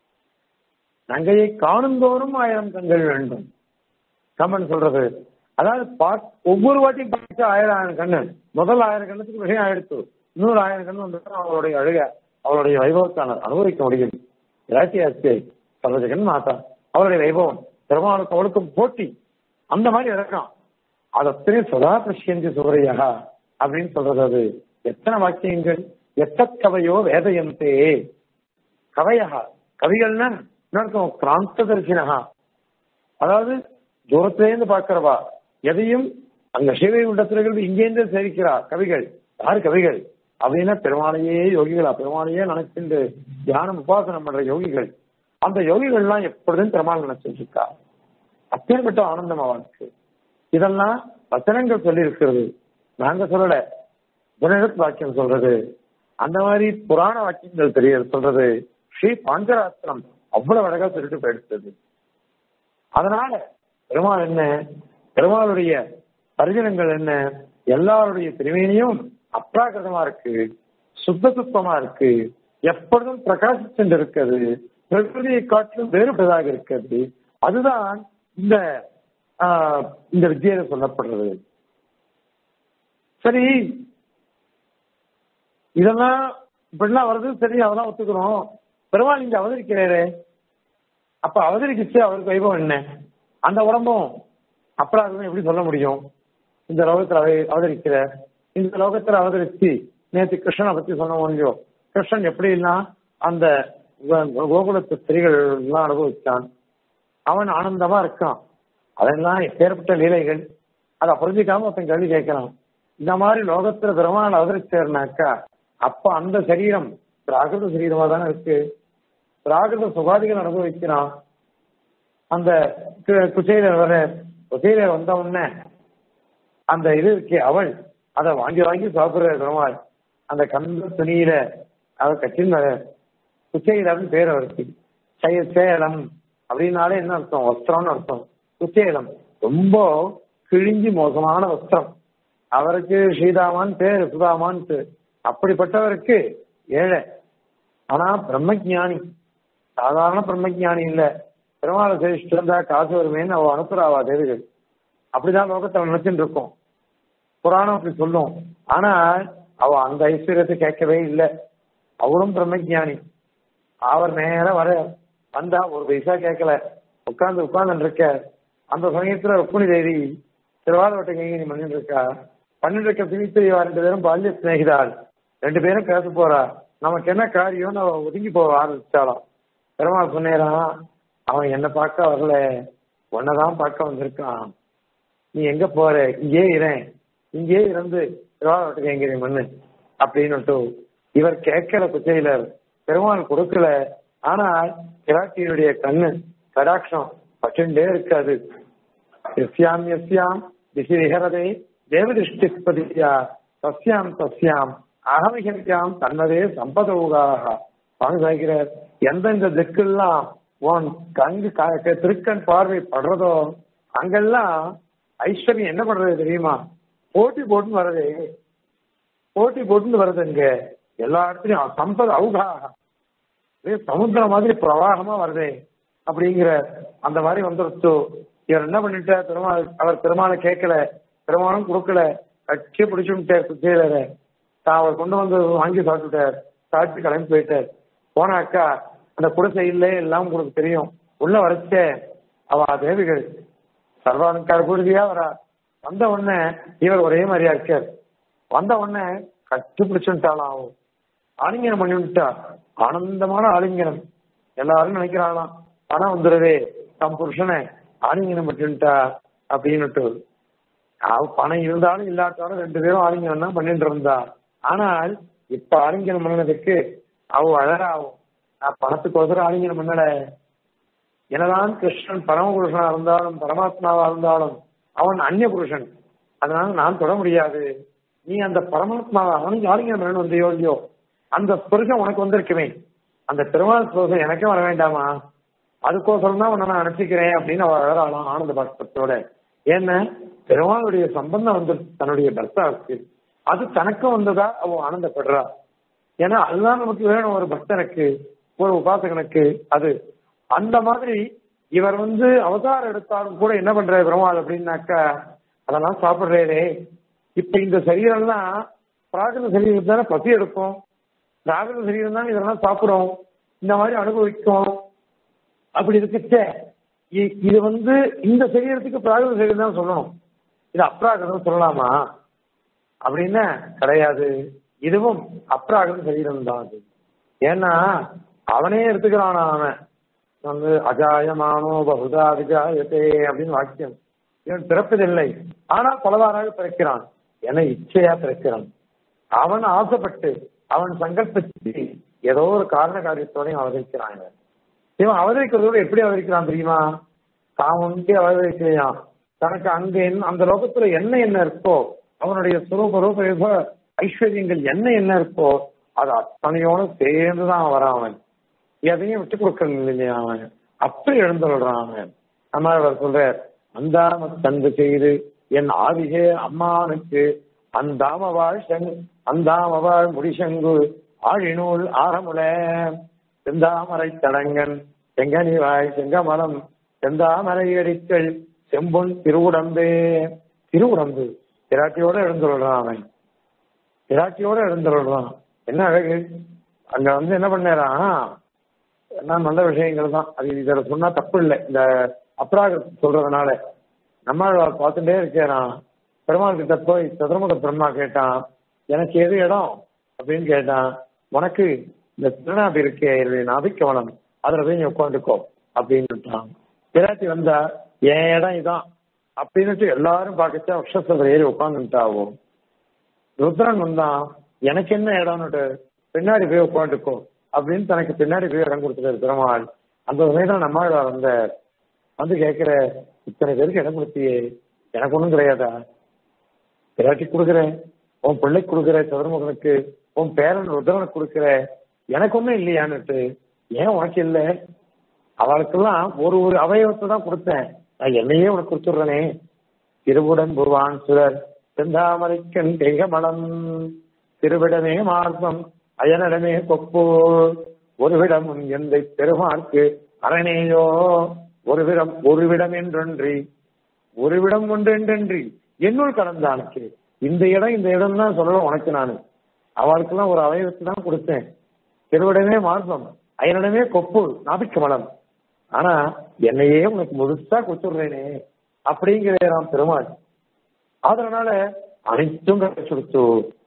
நங்கையை காணுந்தோறும் ஆயிரம் கண்கள் வேண்டும் கம்மன் சொல்றது அதாவது பா- ஒவ்வொரு வாட்டியும் பார்த்து ஆயிரம் ஆயிரம் கண்ணு முதல் ஆயிரம் கண்ணுக்கு விஷயம் ஆயிடுத்து இன்னொரு ஆயிரம் கண்ணு வந்து அவளுடைய அழுக அவளுடைய வைபவத்தான அனுபவிக்க முடியும் இராட்டியாச்சே சர்வஜகன் மாதா அவருடைய வைபவம் பெருமாளுக்கு அவளுக்கும் போட்டி அந்த மாதிரி இறக்கம் அதத்தனை சதா பசியந்தி சூரையா அப்படின்னு சொல்றது அது எத்தனை வாக்கியங்கள் எத்தத் கவையோ வேதயந்தே கவையா கவிகள்னா இன்னொருத்தம் கிராந்த தரிசனகா அதாவது தூரத்திலேருந்து பார்க்கிறவா எதையும் அங்க சிவகுண்டத்திலிருந்து இங்கேருந்து சேவிக்கிறா கவிகள் யாரு கவிகள் அப்படின்னா பெருமாளையே யோகிகளா பெருமாளையே நினைச்சுட்டு தியானம் உபாசனம் பண்ற யோகிகள் அந்த யோகிகள்லாம் எப்பொழுதும் பெருமாள் நினைச்சிட்டு இருக்கா அப்பேற்பட்ட ஆனந்தம் அவனுக்கு இதெல்லாம் வசனங்கள் சொல்லி இருக்கிறது நாங்க சொல்லல புனரத் வாக்கியம் சொல்றது அந்த மாதிரி புராண வாக்கியங்கள் தெரிய சொல்றது ஸ்ரீ பாஞ்சராத்திரம் அவ்வளவு அழகா சொல்லிட்டு போயிடுச்சது அதனால பெருமாள் என்ன பெருமாளுடைய பரிஜனங்கள் என்ன எல்லாருடைய திருமேனியும் அப்ராகிருதமா இருக்கு சுத்த சுத்தமா இருக்கு எப்பொழுதும் பிரகாசிச்சுட்டு இருக்கிறது பிரகிருதியை காட்டிலும் வேறுபட்டதாக இருக்கிறது அதுதான் இந்த ஆஹ், இந்த வித்தியில சொல்லப்படுறது சரி இதெல்லாம் இப்படிலாம் வருது சரி அதெல்லாம் ஒத்துக்கிறோம் பெருமாள் இங்க அவதரிக்கிறாரு அப்ப அவதரிக்கிச்சு அவருக்கு வைபவம் என்ன அந்த உடம்பும் அப்புறம் எப்படி சொல்ல முடியும் இந்த லோகத்துல அவ- அவதரிக்கிற இந்த லோகத்துல அவதரிச்சு நேற்று கிருஷ்ணனை பத்தி சொன்ன முடியும் கிருஷ்ணன் எப்படின்னா அந்த கோ- கோகுலத்து ஸ்திரீகள் எல்லாம் அனுபவிச்சான் அவன் ஆனந்தமா இருக்கான் அதெல்லாம் எப்பேற்பட்ட லீலைகள் அதை புரிஞ்சுக்காம ஒருத்தன் கேள்வி கேட்கறான் இந்த மாதிரி லோகத்துல பெருமாள் அவதரிச்சாருனாக்கா அப்ப அந்த சரீரம் பிராகிருத சரீரமா தானே இருக்கு பிராகிருத சுகாதிகள் அனுபவிக்கிறான் அந்த கு- குச்சையில வர குச்சையில வந்த உடனே அந்த இது இருக்கே அவள் அதை வாங்கி வாங்கி சாப்பிடுற பெருமாள் அந்த கந்த துணியில அவ கட்சின்னு குச்சையிலம் பேர் அவருக்கு செய சேலம் அப்படின்னாலே என்ன அர்த்தம் வஸ்திரம்னு அர்த்தம் குச்சேலம் ரொம்ப கிழிஞ்சி மோசமான வஸ்திரம் அவருக்கு ஸ்ரீதாமான் பேர் சுதாமான் பேர் அப்படிப்பட்டவருக்கு ஏழை ஆனா பிரம்மஜானி சாதாரண பிரம்மஜானி இல்ல பெருமாளை சேவிச்சுட்டு இருந்தா காசு வருமேன்னு அவ அனுப்புறாவா தேவிகள் அப்படிதான் லோகத்துல நினைச்சுட்டு இருக்கோம் புராணம் அப்படி சொல்லும் ஆனா அவ அந்த ஐஸ்வர்யத்தை கேட்கவே இல்லை அவளும் பிரம்மஜானி அவர் நேரா வர வந்தா ஒரு பைசா கேட்கல உட்கார்ந்து உட்கார்ந்து இருக்க அந்த சமயத்துல ருக்மிணி தேவி திருவாரூட்டை கைங்கி பண்ணிட்டு இருக்கா பண்ணிட்டு இருக்க பிரித்தெரியவா ரெண்டு பேரும் பால்ய சிநேகிதாள் ரெண்டு பேரும் பேச போறா நமக்கு என்ன காரியம்னு அவ ஒதுங்கி போக ஆரம்பிச்சாலாம் பெருமாள் சொன்னேரான் அவன் என்ன பார்க்க வரல உன்னதான் பார்க்க வந்திருக்கான் நீ எங்க போற இங்கே இரேன் இங்கே இருந்து திருவாரூட்டை கைங்கரி மண்ணு அப்படின்னு இவர் கேட்கல குச்சையிலர் பெருமாள் கொடுக்கல ஆனால் கிராட்டியினுடைய கண்ணு கடாட்சம் பட்டுண்டே இருக்காது எஸ்யாம் எஸ்யாம் திசி விஹரதே தேவதிஷ்டிஸ்பதியா தஸ்யாம் தஸ்யாம் அகமிகமியாம் தன்னதே சம்பதவுகாக சுவாமி சாய்க்கிறார் எந்தெந்த திக்கெல்லாம் உன் கங்கு க- திருக்கண் பார்வை படுறதோ அங்கெல்லாம் ஐஸ்வர்யம் என்ன பண்றது தெரியுமா போட்டி போட்டுன்னு வர்றது போட்டி போட்டுன்னு வருது இங்க எல்லா இடத்துலயும் சம்பத அவுகாக அப்படியே சமுத்திரம் மாதிரி பிரவாகமா வருதே அப்படிங்கிற அந்த மாதிரி வந்துருச்சு இவர் என்ன பண்ணிட்டார் பெருமாள் அவர் பெருமாளை கேட்கல பெருமாளும் கொடுக்கல கட்சி பிடிச்சுட்டார் குச்சேலரை தான் அவர் கொண்டு வந்து வாங்கி சாப்பிட்டுட்டார் சாப்பிட்டு கிளம்பி போயிட்டார் போனாக்கா அந்த குடிசை இல்லை எல்லாம் உங்களுக்கு தெரியும் உள்ள வரைச்ச அவ தேவிகள் சர்வாலங்கார குருதியா வரா வந்த உடனே இவர் ஒரே மாதிரியா இருக்கார் வந்த உடனே கட்டி பிடிச்சுட்டாளாம் ஆலிங்கனம் பண்ணி விட்டா ஆனந்தமான ஆலிங்கனம் எல்லாரும் நினைக்கிறாங்களாம் பணம் வந்துருவே தம் புருஷனை ஆலிங்கனம் பண்ணிட்டா அப்படின்னுட்டு அவ பணம் இருந்தாலும் இல்லாட்டாலும் ரெண்டு பேரும் ஆலிங்கனம் தான் பண்ணிட்டு இருந்தா ஆனால் இப்ப ஆலிங்கனம் பண்ணதுக்கு அவ அழகாகும் நான் பணத்துக்கோசரம் ஆலிங்கனம் பண்ணல என்னதான் கிருஷ்ணன் பரமபுருஷனா இருந்தாலும் பரமாத்மாவா இருந்தாலும் அவன் அந்நிய புருஷன் அதனால நான் தொட முடியாது நீ அந்த பரமாத்மாவை அவனுக்கு ஆலிங்கனம் பண்ணணும் வந்தியோ இல்லையோ அந்த ஸ்பர்ஷம் உனக்கு வந்திருக்குமே அந்த பெருமாள் ஸ்பர்ஷம் எனக்கே வர வேண்டாமா அதுக்கோசரம் தான் உன்னை நான் அனுப்பிக்கிறேன் அப்படின்னு அவ அழகாலாம் ஆனந்த பாஷ்பத்தோட ஏன்னா பெருமாளுடைய சம்பந்தம் வந்து தன்னுடைய பர்த்தாவுக்கு அது தனக்கும் வந்ததா அவ ஆனந்தப்படுறா ஏன்னா அதுதான் நமக்கு வேணும் ஒரு பக்தனுக்கு ஒரு உபாசகனுக்கு அது அந்த மாதிரி இவர் வந்து அவதாரம் எடுத்தாலும் கூட என்ன பண்றாரு பெருமாள் அப்படின்னாக்கா அதெல்லாம் சாப்பிடுறேரே இப்ப இந்த சரீரம்லாம் பிராகிருத சரீரம் தானே பசி எடுக்கும் பிராகிருத சரீரம் தான் இதெல்லாம் சாப்பிடும் இந்த மாதிரி அனுபவிக்கும் அப்படி இருக்கச்ச இ- இது வந்து இந்த சரீரத்துக்கு பிராகிருத சரீரம் தான் சொல்லணும் இது அப்ராகிருதம் சொல்லலாமா அப்படின்னா கிடையாது இதுவும் அப்ராகிருத சரீரம் தான் அது ஏன்னா அவனே எடுத்துக்கிறான் அவன் வந்து அஜாயமானோ பகுதா விஜாயத்தே அப்படின்னு வாக்கியம் இவன் பிறப்பதில்லை ஆனால் பலவாறாக பிறக்கிறான் என இச்சையா பிறக்கிறான் அவன் ஆசைப்பட்டு அவன் சங்கல்பிச்சு ஏதோ ஒரு காரண காரியத்தோடையும் அவதரிக்கிறான் இவன் இவன் அவதரிக்கிறதோட எப்படி அவதரிக்கிறான் தெரியுமா தான் ஒன்றே அவதரிக்கிறான் தனக்கு அங்க என்ன அந்த லோகத்துல என்ன என்ன இருக்கோ அவனுடைய சுரூப ரூப யுக ஐஸ்வர்யங்கள் என்ன என்ன இருக்கோ அது அத்தனையோட சேர்ந்துதான் வரான் அவன் எதையும் விட்டு கொடுக்கறது இல்லையா அவன் அப்படி எழுந்துள்ளான் அவன் நம்ம அவர் சொல்றார் அந்தாம தந்து செய்து என் ஆதிகே அம்மானுக்கு அந்தாமவாழ் செங் அந்தாமவாழ் முடிசங்கு ஆழிநூல் ஆரமுல செந்தாமரை தடங்கன் செங்கனிவாய் செங்கமலம் செந்தாமரை அடிக்கள் செம்பொன் திருவுடம்பே திருவுடம்பு திராட்டியோட எழுந்துள்ளான் அவன் திராட்டியோட எழுந்துள்ளான் என்ன அழகு அங்க வந்து என்ன பண்ணாராம் எல்லாம் நல்ல விஷயங்கள் தான் அது இதுல சொன்னா தப்பு இல்லை இந்த அப்ராக சொல்றதுனால நம்மாழ்வார் பார்த்துட்டே இருக்கிறான் பெருமாள் கிட்ட போய் சதுரமுக பிரம்மா கேட்டான் எனக்கு எது இடம் அப்படின்னு கேட்டான் உனக்கு இந்த திருநாபி இருக்கே என்னுடைய நாபிக்கவனம் அதுல போய் நீ உட்காந்துக்கோ அப்படின்னுட்டான் பிராட்டி வந்தா என் இடம் இதான் அப்படின்னுட்டு எல்லாரும் பார்க்கச்சா அக்ஷசத்தில் ஏறி உட்காந்துட்டாவோ ருத்ரன் வந்தான் எனக்கு என்ன இடம்னுட்டு பின்னாடி போய் உட்காந்துக்கோ அப்படின்னு தனக்கு பின்னாடி போய் இடம் கொடுத்துட்டாரு பெருமாள் அந்த சமயத்துல நம்மாழ்வார் வந்த வந்து கேட்கிற இத்தனை பேருக்கு இடம் கொடுத்தியே எனக்கு ஒண்ணும் கிடையாதா பிராட்டி கொடுக்குறேன் உன் பிள்ளைக்கு கொடுக்குற சதுரமுகனுக்கு உன் பேரன் ருத்ரனுக்கு கொடுக்குற எனக்கு ஒண்ணும் இல்லையான்னுட்டு ஏன் உனக்கு இல்லை அவளுக்கெல்லாம் ஒரு ஒரு அவயவத்தை தான் கொடுத்தேன் நான் என்னையே உனக்கு கொடுத்துடுறேனே திருவுடன் புருவான் சுரர் செந்தாமரைக்கண் தேகமலம் திருவிடமே மார்க்கம் அயனிடமே கொப்பு ஒருவிடம் உன் எந்தை பெருமாற்கு அரணேயோ ஒருவிடம் ஒருவிடம் என்றொன்றி ஒருவிடம் ஒன்றென்றி என்னுள் கடந்தானுக்கு இந்த இடம் இந்த இடம் தான் சொல்லணும் உனக்கு நான் அவளுக்கெல்லாம் ஒரு அவயவத்தை தான் கொடுத்தேன் திருவிடமே மார்க்கம் அயனிடமே கொப்பு நாபிக்க மலம் ஆனா என்னையே உனக்கு முழுசா கொடுத்துடுறேனே அப்படிங்கிறான் பெருமாள் அதனால அனைத்தும் கிடைச்சுடுத்து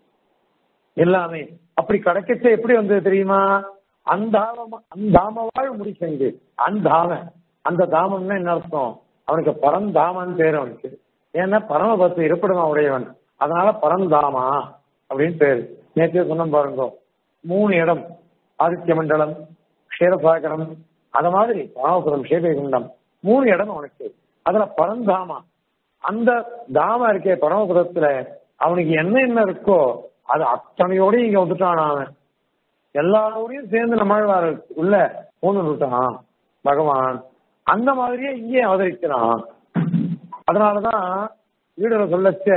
எல்லாமே அப்படி கிடைக்கச்ச எப்படி வந்தது தெரியுமா அந்தாம அந்தாமவாழ் முடிசங்கு அந்தாம அந்த தாமம்னா என்ன அர்த்தம் அவனுக்கு பரந்தாமன் பேர் அவனுக்கு ஏன்னா பரமபத்து இருப்பிடமா உடையவன் அதனால பரந்தாமா அப்படின்னு பேரு நேற்று சொன்ன பாருங்க மூணு இடம் ஆதித்ய மண்டலம் க்ஷேரசாகரம் அத மாதிரி பரமபுரம் ஷேபகுண்டம் மூணு இடம் அவனுக்கு அதுல பரந்தாமா அந்த தாம இருக்கே பரமபுரத்துல அவனுக்கு என்ன என்ன இருக்கோ அது அத்தனையோடய இங்க வந்துட்டான் அவன் எல்லாரோடையும் சேர்ந்து நம்மாழ்வார் உள்ள பூந்து விட்டான் பகவான் அந்த மாதிரியே இங்கே அவதரிக்கிறான் அதனாலதான் வீடுல சொல்லச்ச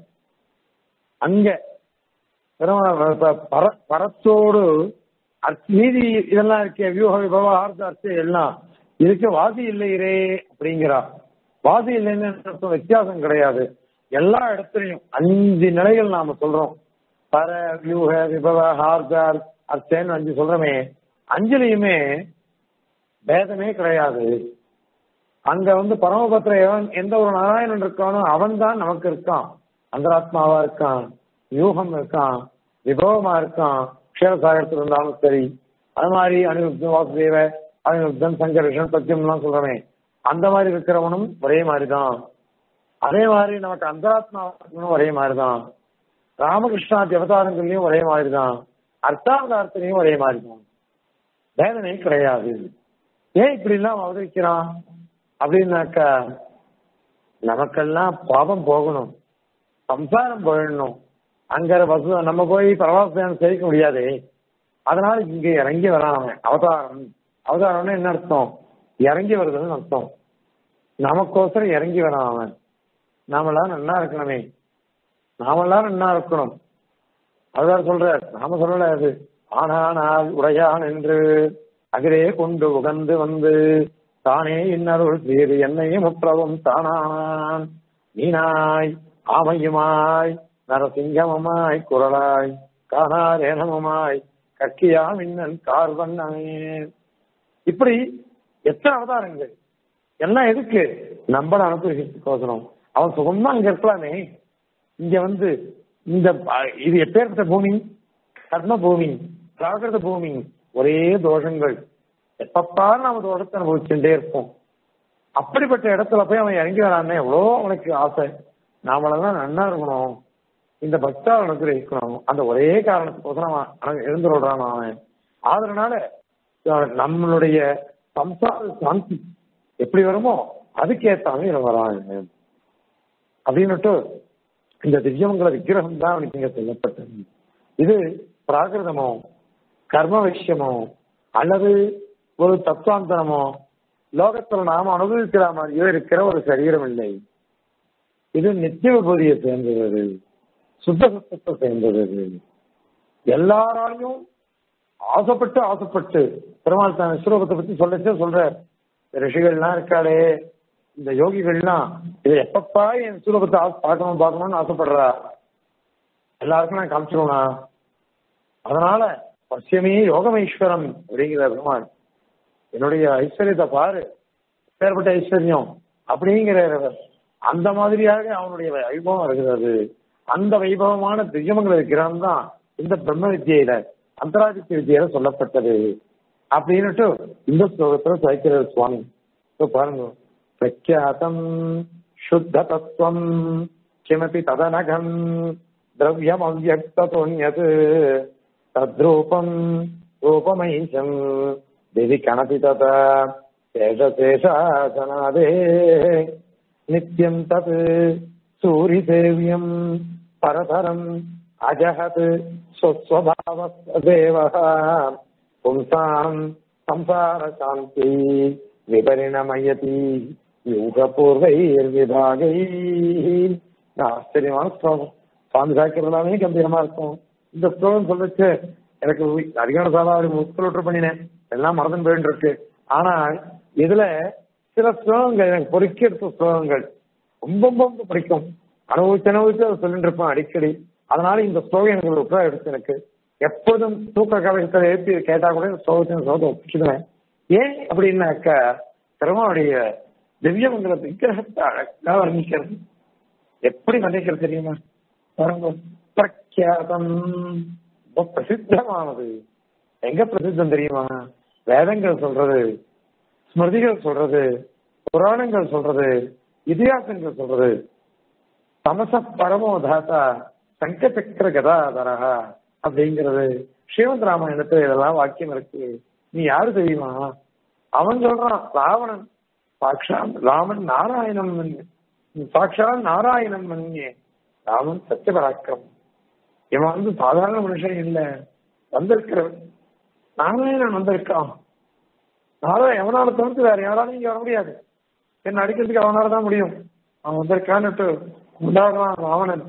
அங்க பெருமா- ப- பர- பரத்தோடு அர்த்த- மீதி இதெல்லாம் இருக்கே வியூக விபவ ஆர்த்த அர்த்தம் எல்லாம் இதுக்கு வாதி இல்லையரே அப்படிங்கிறா வாதி இல்லைன்னு அர்த்தம் வித்தியாசம் கிடையாது எல்லா இடத்துலையும் அஞ்சு நிலைகள் நாம சொல்றோம் பர வியூக விபவ ஹார்தார் அர்த்தேன்னு அஞ்சு சொல்றோமே அஞ்சுலையுமே பேதமே கிடையாது அங்க வந்து பரமபத்திர எவன் எந்த ஒரு நாராயணன் இருக்கானோ அவன் தான் நமக்கு இருக்கான் அந்தராத்மாவா இருக்கான் யூகம் இருக்கான் விபவமா இருக்கான் க்ஷேரசாகரத்தில் இருந்தாலும் சரி அது மாதிரி அனிருத்தன் வாசுதேவ அனிருத்தன் சங்கரிஷன் சத்தியம்லாம் சொல்றமே அந்த மாதிரி இருக்கிறவனும் ஒரே மாதிரிதான் அதே மாதிரி நமக்கு அந்தராத்மா இருக்கணும் ஒரே மாதிரிதான் ராமகிருஷ்ணா அவதாரங்கள்லயும் ஒரே மாதிரிதான் அர்த்தாவதாரத்திலையும் ஒரே மாதிரிதான் வேதனை கிடையாது ஏன் இப்படி எல்லாம் அவதரிக்கிறான் அப்படின்னாக்கா நமக்கெல்லாம் பாவம் போகணும் சம்சாரம் போயிடணும் அங்க வசு நம்ம போய் பிரவாசம் செய்ய முடியாது அதனால இங்க இறங்கி வரான் அவன் அவதாரம் அவதாரம்னா என்ன அர்த்தம் இறங்கி வருதுன்னு அர்த்தம் நமக்கோசரம் இறங்கி வரான் அவன் நாமெல்லாம் நன்னா இருக்கணுமே நாமெல்லாம் நன்னா இருக்கணும் அதுதான் சொல்ற நாம சொல்லல அது ஆனானால் உடையான் என்று அகிலே கொண்டு உகந்து வந்து தானே இன்னருள் செய்து என்னையும் முற்றவும் தானானான் நீனாய் ஆமையுமாய் நரசிங்கமமாய் குரலாய் காணாரேனமுமாய் கக்கியா மின்னன் கார்வண்ணமே இப்படி எத்தனை அவதாரங்கள் எல்லாம் எதுக்கு நம்மள அனுப்புறதுக்கோசரம் அவன் சுகமா அங்க இருக்கலாமே இங்க வந்து இந்த அஹ், இது எப்பேற்பட்ட பூமி கர்ம பூமி பிராகிருத பூமி ஒரே தோஷங்கள் எப்பப்பாரு நாம தோஷத்தை அனுபவிச்சுட்டே இருப்போம் அப்படிப்பட்ட இடத்துல போய் அவன் இறங்கி வரானே எவ்வளோ அவனுக்கு ஆசை நாமளெல்லாம் நன்னா இருக்கணும் இந்த பக்தாவனுக்கு இருக்கணும் அந்த ஒரே காரணத்துக்கோசரம் அவன் அவன் எழுந்து விடுறான் அவன் அதனால அஹ், நம்மளுடைய சம்சார சாந்தி எப்படி வருமோ அதுக்கேத்தாமே இவன் வரான் அப்படின்னுட்டு இந்த திவ்யமங்கல விக்கிரகம் தான் அவனுக்கு இங்க சொல்லப்பட்டது இது பிராகிருதமோ கர்ம விஷயமோ அல்லது ஒரு தத்துவாந்தரமோ லோகத்துல நாம அனுபவிக்கிற மாதிரியோ இருக்கிற ஒரு சரீரம் இல்லை இது நித்திய விபூதியை சேர்ந்தது சுத்த சுத்தத்தை சேர்ந்தது எல்லாராலையும் ஆசைப்பட்டு ஆசைப்பட்டு பெருமாள் தான் விஸ்வரூபத்தை பத்தி சொல்லச்சே சொல்ற ரிஷிகள்லாம் இருக்காளே இந்த யோகிகள்லாம் இதை எப்பப்பா என் விஸ்வரூபத்தை ஆசை- பார்க்கணும் பார்க்கணும்னு ஆசைப்படுறா எல்லாருக்கும் நான் காமிச்சிருவனா அதனால பசியமே யோகமேஸ்வரம் அப்படிங்கிற பெருமாள் என்னுடைய ஐஸ்வர்யத்தை பாரு பேர்பட்ட ஐஸ்வர்யம் அப்படிங்கிறவர் அந்த மாதிரியாக அவனுடைய வைபவம் இருக்கிறது அந்த வைபவமான திவ்யமங்கல விக்கிரகம் தான் இந்த பிரம்ம வித்தியில அந்தராதித்ய வித்தியில சொல்லப்பட்டது அப்படின்னுட்டு இந்த ஸ்லோகத்துல சாய்க்கிறார் சுவாமி இப்ப பாருங்க பிரக்யாத்தம் சுத்த தத்துவம் கிமபி ததனகம் திரவியம் அவ்வக்தோன்யத் தத்ரூபம் ரூபமைஷம் திவி கணபி தத சேஷசேஷாசனாதே நித்யம் தத் சூரிதேவியம் பரதரம் அஜஹத் ஸ்வஸ்வபாவஸ்தேவः பும்சாம் சம்சார சாந்தி விபரிணமயதி யூகபூர்வைர்விபாகை ஆச்சரியமான ஸ்லோகம் சுவாமி சாய்க்கிறதாவே கம்பீரமா இருக்கும் இந்த ஸ்லோகம் சொல்லிச்சு எனக்கு அதிகார சாதாரண முஸ்கல் பண்ணினேன் எல்லாம் மறந்து போயிட்டு இருக்கு ஆனால் இதுல சில ஸ்லோகங்கள் எனக்கு பொறுக்கி எடுத்த ஸ்லோகங்கள் ரொம்ப ரொம்ப ரொம்ப பிடிக்கும் அனுபவிச்சு அனுபவிச்சு அதை சொல்லிட்டு இருப்பேன் அடிக்கடி அதனால இந்த ஸ்லோகம் எனக்கு ஒரு உற்சாகம் எடுத்து எனக்கு எப்பொழுதும் தூக்க கவசத்தை எழுப்பி கேட்டா கூட இந்த ஸ்லோகத்தை ஸ்லோகத்தை ஒப்பிச்சுடுவேன் ஏன் அப்படின்னாக்க பெருமாளுடைய திவ்யமங்கல விக்கிரகத்தை அழகா வர்ணிக்கிறது எப்படி வர்ணிக்கிறது தெரியுமா பாருங்க பிரக்யாதம் ரொம்ப பிரசித்தமானது எங்க பிரசித்தம் தெரியுமா வேதங்கள் சொல்றது ஸ்மிருதிகள் சொல்றது புராணங்கள் சொல்றது இதிகாசங்கள் சொல்றது தமச பரமோ தாத்தா சங்க சக்கர கதாதரா அப்படிங்கிறது ஸ்ரீமந்த் ராமாயணத்துல இதெல்லாம் வாக்கியம் இருக்கு நீ யாரு தெரியுமா அவன் சொல்றான் ராவணன் சாட்சா ராமன் நாராயணம் மன்யே. சாட்சா நாராயணம் மன்யே ராமன் சத்திய பராக்கிரமம் இவன் வந்து சாதாரண மனுஷன் இல்ல வந்திருக்கிறவன் நாராயணன் வந்திருக்கான் நாராயணன் எவனால தவிர்த்து வேற யாராலும் இங்க வர முடியாது என்ன அடிக்கிறதுக்கு அவனால தான் முடியும் அவன் வந்திருக்கான்னுட்டு கொண்டாடுறான் ராவணன்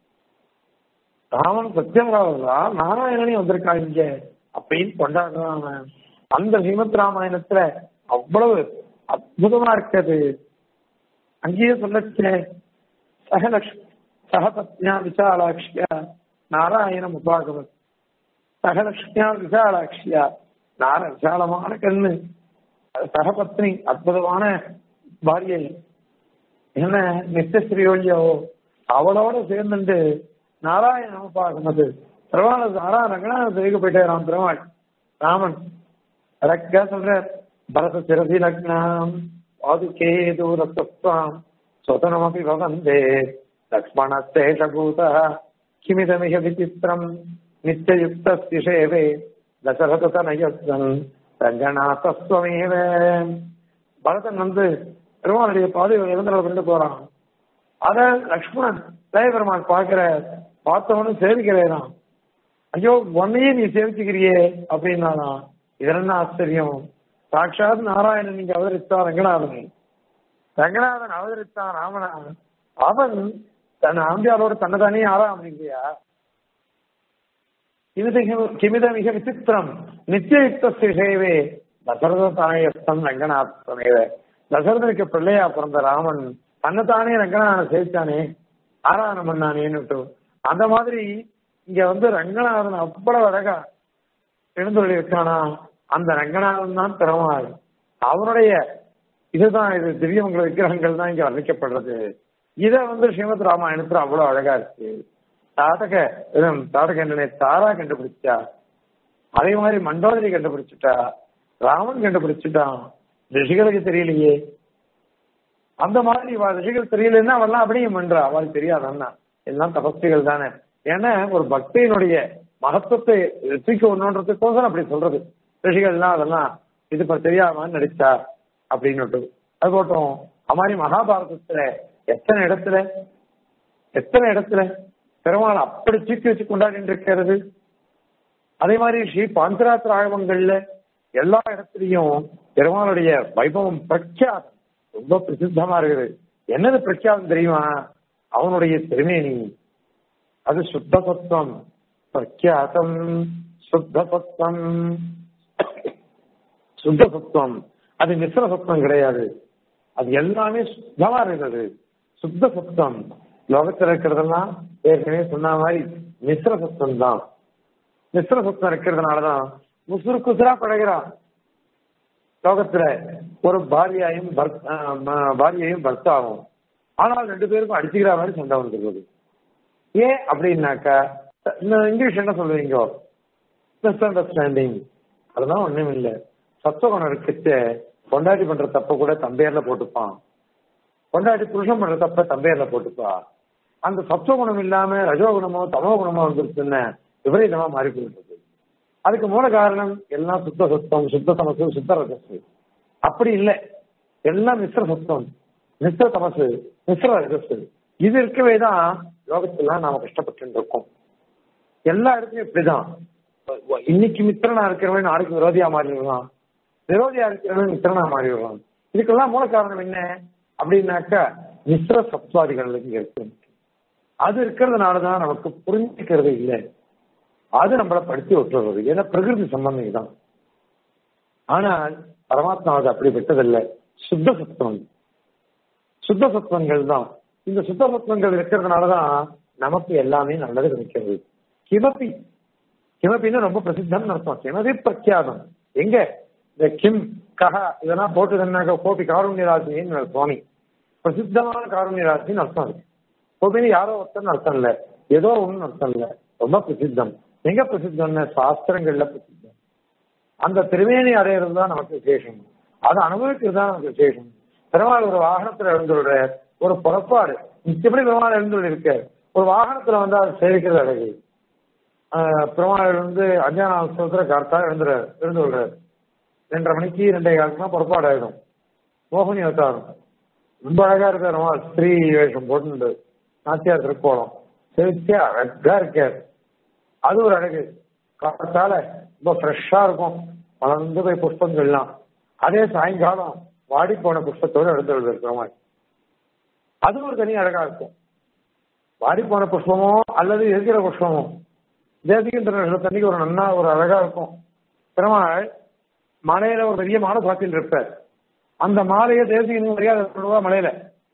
ராவன் சத்தியம் நாராயணனே வந்திருக்கான் இங்க அப்படின்னு கொண்டாடுறான் அவன் அந்த ஸ்ரீமத் ராமாயணத்துல அவ்வளவு அற்புதமா இருக்குது அங்கேயே சொல்லச்சே சகலக்ஷ் சகபத்யா விசாலாட்சியா நாராயணம் உபாகவத் சகலக்ஷ்மியா விசாலாட்சியா நார விசாலமான கண்ணு சகபத்னி அற்புதமான பாரியை என்ன நித்தியஸ்ரீயோல்யோ அவளோட சேர்ந்துட்டு நாராயண உபாகமது பெருமாள் நாரா ரங்கநாத செய்க போயிட்டே ராம் பெருமாள் ராமன் அழகா சொல்ற பரத சிரசி லக்னம் பாதுகே தூரத்வாம் சுதனமபி வந்தே லக்ஷ்மணஸ்தேஷபூத கிமிதமிக விசித்திரம் நித்தியயுக்தஸ்ய சேவே தசரதனயஸ்தன் ரங்கநாதஸ்வமேவ பரதன் வந்து பெருமாளுடைய பாதையை இறந்தவரை கொண்டு போறான் அத லக்ஷ்மணன் பெருமாள் பார்க்கிற பார்த்தவனும் சேவிக்கிறேன் ஐயோ உன்னையே நீ சேவிச்சுக்கிறியே அப்படின்னானா இது என்ன ஆச்சரியம் சாட்சாத் நாராயணன் நீங்க அவதரித்தான் ரங்கநாதன் ரங்கநாதன் அவதரித்தான் ராமனா அவன் தன் ஆம்பியாரோட தன்னைதானே ஆராமணிங்கயா கிமித மிக விசித்திரம் நித்தியயுக்த சேவே தசரத தாயஸ்தம் ரங்கநாதனேவ தசரதனுக்கு பிள்ளையா பிறந்த ராமன் தன்னைத்தானே ரங்கநாதனை சேவிச்சானே ஆராதனம் பண்ணானேன்னு அந்த மாதிரி இங்க வந்து ரங்கநாதன் அவ்வளவு அழகா எழுந்துள்ளி இருக்கானா அந்த ரங்கநாதன் தான் பெருமாள் அவருடைய இதுதான் இது திவ்யமங்கல விக்கிரகங்கள் தான் இங்க வர்ணிக்கப்படுறது இத வந்து ஸ்ரீமத் ராமாயணத்துல அவ்வளவு அழகா இருக்கு தாடக தாடக என்னை தாரா கண்டுபிடிச்சா அதே மாதிரி மண்டோதரி கண்டுபிடிச்சிட்டா ராமன் கண்டுபிடிச்சிட்டான் ரிஷிகளுக்கு தெரியலையே அந்த மாதிரி ரிஷிகள் தெரியலன்னா அவெல்லாம் அப்படியே பண்றா அவளுக்கு தெரியாதன்னா எல்லாம் தபஸ்திகள் தானே ஏன்னா ஒரு பக்தியினுடைய மகத்துவத்தை ரசிக்கணுன்றதுக்கோசரம் அப்படி சொல்றது ரிஷிகள்லாம் அதெல்லாம் இது இப்ப தெரியாம நடிச்சா அப்படின்னு அது போட்டோம் அது மாதிரி மகாபாரதத்துல எத்தனை இடத்துல எத்தனை இடத்துல பெருமாள் அப்படி தூக்கி வச்சு கொண்டாடிட்டு இருக்கிறது அதே மாதிரி ஸ்ரீ பாஞ்சராத்திர ஆழ்வங்கள்ல எல்லா இடத்துலயும் பெருமாளுடைய வைபவம் பிரக்யாதம் ரொம்ப பிரசித்தமா இருக்குது என்னது பிரக்யாதம் தெரியுமா அவனுடைய திருமேனி அது சுத்த சத்துவம் பிரக்யாதம் சுத்த சத்துவம் சுத்த சத்துவம் அது மிஸ்ர சத்துவம் கிடையாது அது எல்லாமே சுத்தமா இருக்கிறது சுத்த சத்துவம் லோகத்தில் இருக்கிறதெல்லாம் ஏற்கனவே சொன்ன மாதிரி மிஸ்ர சத்துவம் தான் மிஸ்ர சத்துவம் இருக்கிறதுனாலதான் முசுறு குசுரா பழகிறான் லோகத்துல ஒரு பாரியாயும் பாரியையும் பர்த்தாவும் ஆனால் ரெண்டு பேருக்கும் அடிச்சுக்கிற மாதிரி சண்டை வந்துருக்குது ஏன் அப்படின்னாக்கா இங்கிலீஷ் என்ன சொல்லுவீங்க மிஸ் அண்டர்ஸ்டாண்டிங் அதெல்லாம் ஒண்ணும் இல்லை சத்துவகுணம் இருக்கிற கொண்டாடி பண்ற தப்ப கூட தம்பேர்ல போட்டுப்பான் கொண்டாடி புருஷன் பண்ற தப்ப தம்பேர்ல போட்டுப்பா அந்த சத்துவகுணம் இல்லாம ரஜோகுணமோ தமோ குணமோ வந்துருச்சுன்னு விபரீதமா மாறி போயிட்டு அதுக்கு மூல காரணம் எல்லாம் சுத்த சத்துவம் சுத்த தமசு சுத்த ரஜசு அப்படி இல்லை எல்லாம் மிஸ்ர சத்துவம் மிஸ்ர தமசு மிஸ்ர ரஜசு இது இருக்கவே தான் லோகத்தெல்லாம் நாம கஷ்டப்பட்டு இருக்கோம் எல்லா இடத்துலயும் இப்படிதான் இன்னைக்கு மித்திரனா இருக்கிறவன் நாளைக்கு விரோதியா மாறிடுவான் விரோதியா இருக்கிறவன் மித்திரனா மாறிடுவான் இதுக்கெல்லாம் மூல காரணம் என்ன அப்படின்னாக்கா மிஸ்ர சத்வாதிகள் இருக்கு அது இருக்கிறதுனாலதான் நமக்கு புரிஞ்சுக்கிறது இல்லை அது நம்மளை படுத்தி விட்டுறது ஏன்னா பிரகிருதி சம்பந்தம் தான் ஆனால் பரமாத்மா அது அப்படி விட்டதில்லை சுத்த சத்துவம் சுத்த சத்துவங்கள் தான் இந்த சுத்த சத்துவங்கள் இருக்கிறதுனாலதான் நமக்கு எல்லாமே நல்லது கிடைக்கிறது கிமப்பி கிமப்பின்னு ரொம்ப பிரசித்தம்னு அர்த்தம் கிமதி பிரக்யாதம் எங்க இந்த கிம் கஹ இதெல்லாம் போட்டுதுன்னாக்க கோபி காருண்ய ராசின்னு சுவாமி பிரசித்தமான காருண்ய ராசின்னு அர்த்தம் இருக்கு கோபின்னு யாரோ ஒருத்தன் அர்த்தம் இல்ல ஏதோ ஒன்னு அர்த்தம் இல்ல ரொம்ப பிரசித்தம் எங்க பிரசித்தம்னு சாஸ்திரங்கள்ல பிரசித்தம் அந்த திருமேனி அடையிறது தான் நமக்கு விசேஷம் அதை அனுபவிக்கிறது தான் நமக்கு விசேஷம் பெருமாள் ஒரு வாகனத்துல எழுந்துள்ள ஒரு புறப்பாடு எப்படி பெருமாள் எழுந்துள்ள இருக்க ஒரு வாகனத்துல வந்து அதை சேவிக்கிறது அழகு பெருமாள் வந்து அஞ்சாம் உற்சவத்துல கரெக்டா எழுந்துறாரு எழுந்து விடுறாரு ரெண்டரை மணிக்கு ரெண்டே காலத்துலாம் புறப்பாடு ஆயிடும் மோகினி அவதாரம் ரொம்ப அழகா இருக்காரு பெருமாள் ஸ்திரீ வேஷம் போட்டு நாச்சியார் திருக்கோளம் சேவிச்சா அழகா இருக்காரு அது ஒரு அழகு காலத்தால ரொம்ப ஃப்ரெஷ்ஷா இருக்கும் வளர்ந்து போய் புஷ்பங்கள்லாம் அதே சாயங்காலம் வாடி போன புஷ்பத்தோடு எழுந்து இருக்கிற அது ஒரு தனி அழகா இருக்கும் வாடி போன புஷ்பமோ அல்லது இருக்கிற புஷ்பமோ தேசிகின்ற தண்ணிக்கு ஒரு நன்னா ஒரு அழகா இருக்கும் பெருமாள் மலையில ஒரு பெரிய மாலை சாத்தியில் இருப்பார் அந்த மாலையை தேசிகின் மரியாதை சொல்லுவா மலையில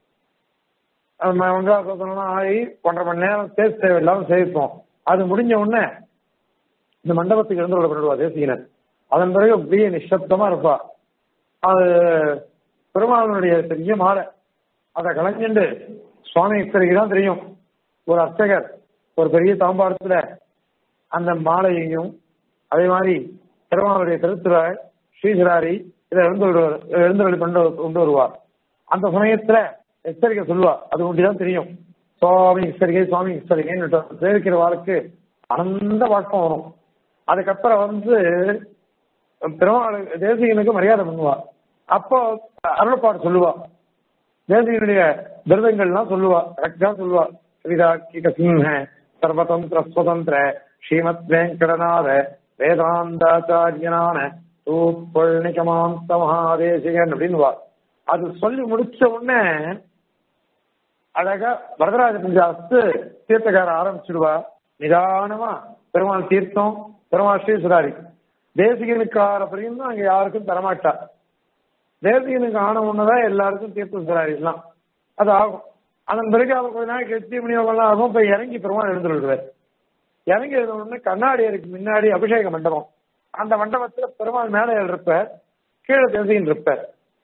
மங்களாசோசனம் ஆகி ஒன்றரை மணி நேரம் சேஸ் தேவையில்லாம சேவிப்போம் அது முடிஞ்ச உடனே இந்த மண்டபத்துக்கு இருந்து விட பண்ணிடுவா தேசிகனர் அதன் பிறகு அப்படியே நிஷப்தமா இருப்பா அது பெருமாளனுடைய பெரிய மாலை அதை கலைஞ்சுண்டு சுவாமி இத்தனைக்கு தான் தெரியும் ஒரு அர்ச்சகர் ஒரு பெரிய தாம்பாரத்துல அந்த மாலையையும் அதே மாதிரி பெருமாளுடைய திருத்துறை ஸ்ரீசிராரி இதை எழுந்து எழுந்தருளி கொண்டு கொண்டு வருவார் அந்த சமயத்துல எச்சரிக்கை சொல்லுவா அது ஒன்றிதான் தெரியும் சுவாமி எச்சரிக்கை சுவாமி எச்சரிக்கைன்னு சேவிக்கிற வாழ்க்கை அனந்த வாட்டம் வரும் அதுக்கப்புறம் வந்து பெருமாள் தேசிகனுக்கு மரியாதை பண்ணுவா அப்போ அருளப்பாடு சொல்லுவா தேசிகனுடைய விரதங்கள்லாம் சொல்லுவா கரெக்டா சொல்லுவா கவிதா கீக சிங்க சர்வதந்திர சுதந்திர ஸ்ரீமத் வெங்கடநாத வேதாந்தாச்சாரியனான தூப்பள்ளிகமாந்த மகாதேசிகன் அப்படின்னுவா அது சொல்லி முடிச்ச உடனே அழகா வரதராஜ பஞ்சாஸ்து தீர்த்தக்கார ஆரம்பிச்சிடுவா நிதானமா பெருமாள் தீர்த்தம் பெருமாள் ஸ்ரீசுதாரி தேசிகனுக்கார பிரியும் அங்க யாருக்கும் தரமாட்டா தேசிகனுக்கு ஆன ஒண்ணுதான் எல்லாருக்கும் தீர்த்த சுதாரி எல்லாம் அது ஆகும் அதன் பிறகு அவர் கொஞ்ச நாள் கெட்டி விநியோகம்லாம் ஆகும் இப்ப இறங்கி பெருமாள் எழுந்துருவார் இறங்கி எழுந்த உடனே கண்ணாடியருக்கு முன்னாடி அபிஷேக மண்டபம் அந்த மண்டபத்துல பெருமாள் மேலே இருப்பார் கீழே தேசிகன் இருப்பார்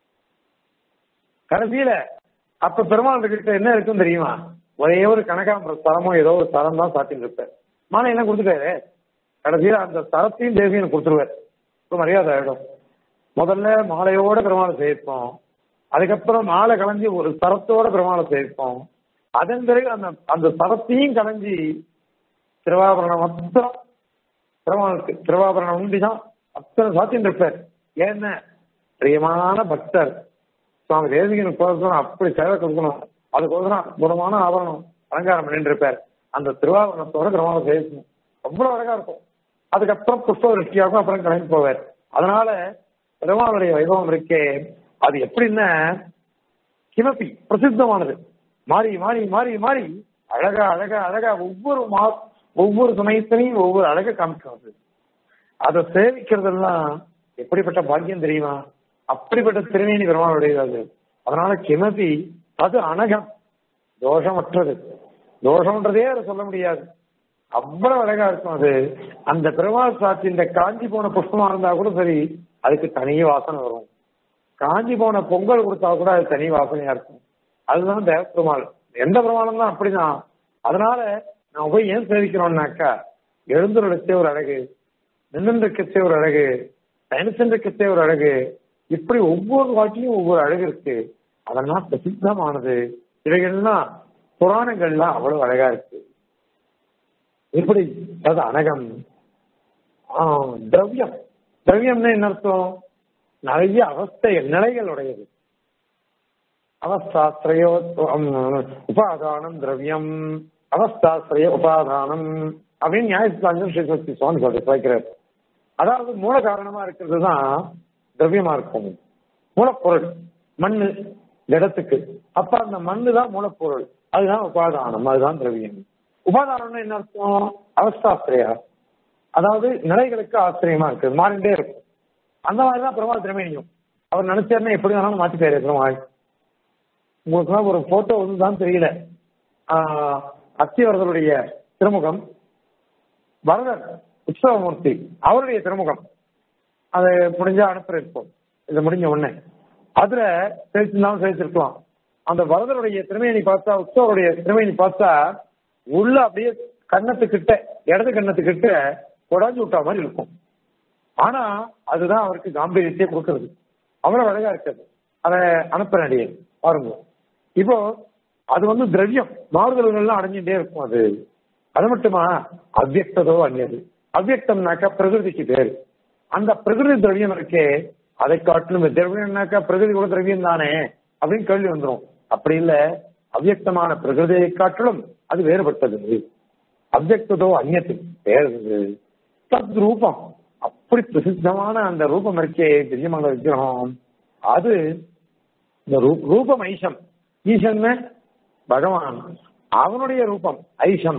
கடைசியில அப்ப பெருமாள் கிட்ட என்ன இருக்கும் தெரியுமா ஒரே ஒரு கனகாம்பர தரமோ ஏதோ ஒரு தரம் தான் சாத்தின்னு இருப்பார் மாலை என்ன கொடுத்துட்டாரு கடைசியில அந்த தரத்தையும் தேசியம் கொடுத்துருவார் இப்ப மரியாதை ஆயிடும் முதல்ல மாலையோட பெருமாளை சேர்ப்போம் அதுக்கப்புறம் மாலை கலைஞ்சி ஒரு தரத்தோட பெருமாளை சேர்ப்போம் அதன் பிறகு அந்த அந்த தரத்தையும் கலைஞ்சி திருவாபரணம் மொத்தம் பெருமாளுக்கு திருவாபரணம் உண்டிதான் அத்தனை சாத்தியம் இருப்பார் ஏன்னா பிரியமான பக்தர் சுவாமி தேசிகனுக்கு கோசம் அப்படி சேவை கொடுக்கணும் அதுக்கோசரம் குணமான ஆபரணம் அலங்காரம் பண்ணிட்டு இருப்பார் அந்த திருவாபரணத்தோட பெருமாளை சேர்க்கணும் அவ்வளவு அழகா இருக்கும் அதுக்கப்புறம் புஷ்ப விருஷ்டியாகும் அப்புறம் கிளம்பி போவார் அதனால பெருமாளுடைய வைபவம் இருக்கே அது எப்படின்னா கிமப்பி பிரசித்தமானது மாறி மாறி மாறி மாறி அழகா அழகா அழகா ஒவ்வொரு மா ஒவ்வொரு சமயத்திலையும் ஒவ்வொரு அழகை காமிக்கிறது அதை சேவிக்கிறதெல்லாம் எப்படிப்பட்ட பாக்கியம் தெரியுமா அப்படிப்பட்ட திருமேனி பெருமாளுடையது அது அதனால கிமபி அது அனகம் தோஷமற்றது தோஷம்ன்றதே அதை சொல்ல முடியாது அவ்வளவு அழகா இருக்கும் அது அந்த பெருமாள் சாட்சி இந்த காஞ்சி போன புஷ்பமா இருந்தா கூட சரி அதுக்கு தனி வாசனை வரும் காஞ்சி போன பொங்கல் கொடுத்தா கூட அது தனி வாசனையா இருக்கும் அதுதான் தேவ பெருமாள் எந்த பெருமாளும் தான் அப்படிதான் அதனால நான் போய் ஏன் சேவிக்கிறோம்னாக்கா எழுந்துருடச்சே ஒரு அழகு நின்றுக்கச்சே ஒரு அழகு தனிச்சென்றக்கச்சே ஒரு அழகு இப்படி ஒவ்வொரு வாட்டியும் ஒவ்வொரு அழகு இருக்கு அதெல்லாம் பிரசித்தமானது இவைகள்லாம் புராணங்கள்லாம் அவ்வளவு அழகா இருக்கு இப்படி அது அனகம் திரவியம் திரவியம்னா என்ன அர்த்தம் நிறைய அவஸ்தைகள் நிலைகள் உடையது அவஸ்தாசிரயோ உபாதானம் திரவியம் அவஸ்தாசிரய உபாதானம் அப்படின்னு நியாயத்தாஞ்சம் ஸ்ரீசக்தி சுவாமி சொல்ற வைக்கிறார் அதாவது மூல காரணமா இருக்கிறது தான் திரவியமா இருக்கும் மூலப்பொருள் மண்ணு இடத்துக்கு அப்ப அந்த மண்ணு தான் மூலப்பொருள் அதுதான் உபாதானம் அதுதான் திரவியம் உபாதானம்னு என்ன அர்த்தம் அவஸ்தாசிரியா அதாவது நிலைகளுக்கு ஆச்சரியமா இருக்கு மாறிண்டே இருக்கும் அந்த மாதிரிதான் பெருமாள் திறமையும் அவர் நினைச்சாருன்னா எப்படி வேணாலும் மாத்தி பேரு பெருமாள் உங்களுக்கு ஒரு போட்டோ வந்து தான் தெரியல அத்தியவர்களுடைய திருமுகம் வரதர் உற்சவமூர்த்தி அவருடைய திருமுகம் அதை முடிஞ்சா அனுப்பியிருப்போம் இது முடிஞ்ச உடனே அதுல சேர்த்துனாலும் சேர்த்திருக்கலாம் அந்த வரதருடைய திருமையணி பார்த்தா உற்சவருடைய திருமையணி பார்த்தா உள்ள அப்படியே கண்ணத்துக்கிட்ட இடது கண்ணத்துக்கிட்ட உடஞ்சு விட்டா மாதிரி இருக்கும் ஆனா அதுதான் அவருக்கு காம்பீரியத்தையே கொடுக்கறது அவ்வளவு அழகா இருக்குது அதை அனுப்புறேன் அடியே பாருங்க இப்போ அது வந்து திரவியம் மாறுதல்கள்லாம் அடைஞ்சுட்டே இருக்கும் அது அது மட்டுமா அவ்வியக்ததோ அந்நியது அவ்வியக்தம்னாக்கா பிரகிருதிக்கு பேரு அந்த பிரகிருதி திரவியம் இருக்கே அதை காட்டிலும் திரவியம்னாக்கா பிரகிருதி கூட திரவியம் தானே அப்படின்னு கேள்வி வந்துடும் அப்படி இல்ல அவ்வியக்தமான பிரகிருதியை காட்டிலும் அது வேறுபட்டது அவ்வியக்ததோ அந்நியத்து வேறு தத் ரூபம் அப்படி பிரசித்தமான அந்த ரூபம் இருக்கே திரியமங்கல விக்கிரகம் அது இந்த ரூபம் ஐஷம் ஈசன் பகவான் அவனுடைய ரூபம் ஐஷம்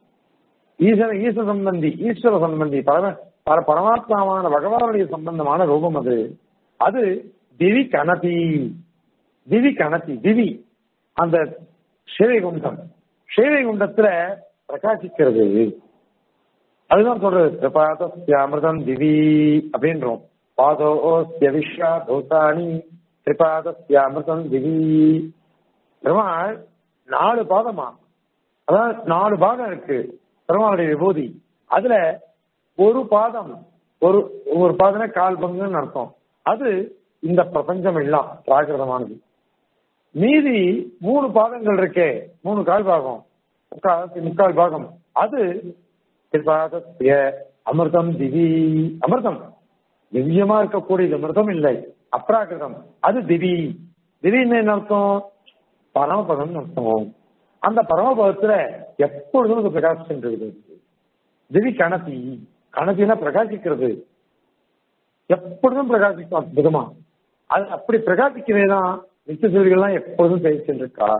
ஈசன ஈச சம்பந்தி ஈஸ்வர சம்பந்தி பரம பர பரமாத்மாவான பகவானுடைய சம்பந்தமான ரூபம் அது அது திவி கணதி திவி கணதி திவி அந்த ஸ்ரீவைகுண்டம் ஸ்ரீவைகுண்டத்துல பிரகாசிக்கிறது அதுதான் சொல்றது திரிபாதஸ்ய அமிர்தம் திவி அப்படின்றோம் பாதோஸ்ய விஸ்வா பூதானி திரிபாதஸ்ய அமிர்தம் திவி பெருமாள் நாலு பாதமா அதான் நாலு பாதம் இருக்கு பெருமாளுடைய விபூதி அதுல ஒரு பாதம் ஒரு ஒரு பாதம்னா கால் பங்குன்னு அர்த்தம் அது இந்த பிரபஞ்சம் எல்லாம் பிராகிருதமானது மீதி மூணு பாதங்கள் இருக்கே மூணு கால் பாகம் முக்கால் முக்கால் பாகம் அது பிற்பாதத்திய அமிர்தம் திவி அமிர்தம் திவ்யமா இருக்கக்கூடியது அமிர்தம் இல்லை அப்ராகிருதம் அது திவி திவின்னு என்ன அர்த்தம் பரமபதம் அர்த்தம் அந்த பரமபதத்துல எப்பொழுதும் அது பிரகாசிச்சுட்டு திவி கணத்தி கணத்தினா பிரகாசிக்கிறது எப்பொழுதும் பிரகாசிக்கும் அற்புதமா அது அப்படி பிரகாசிக்கவே தான் நித்தியசூரிகள்லாம் எப்பொழுதும் பேசிட்டு இருக்கா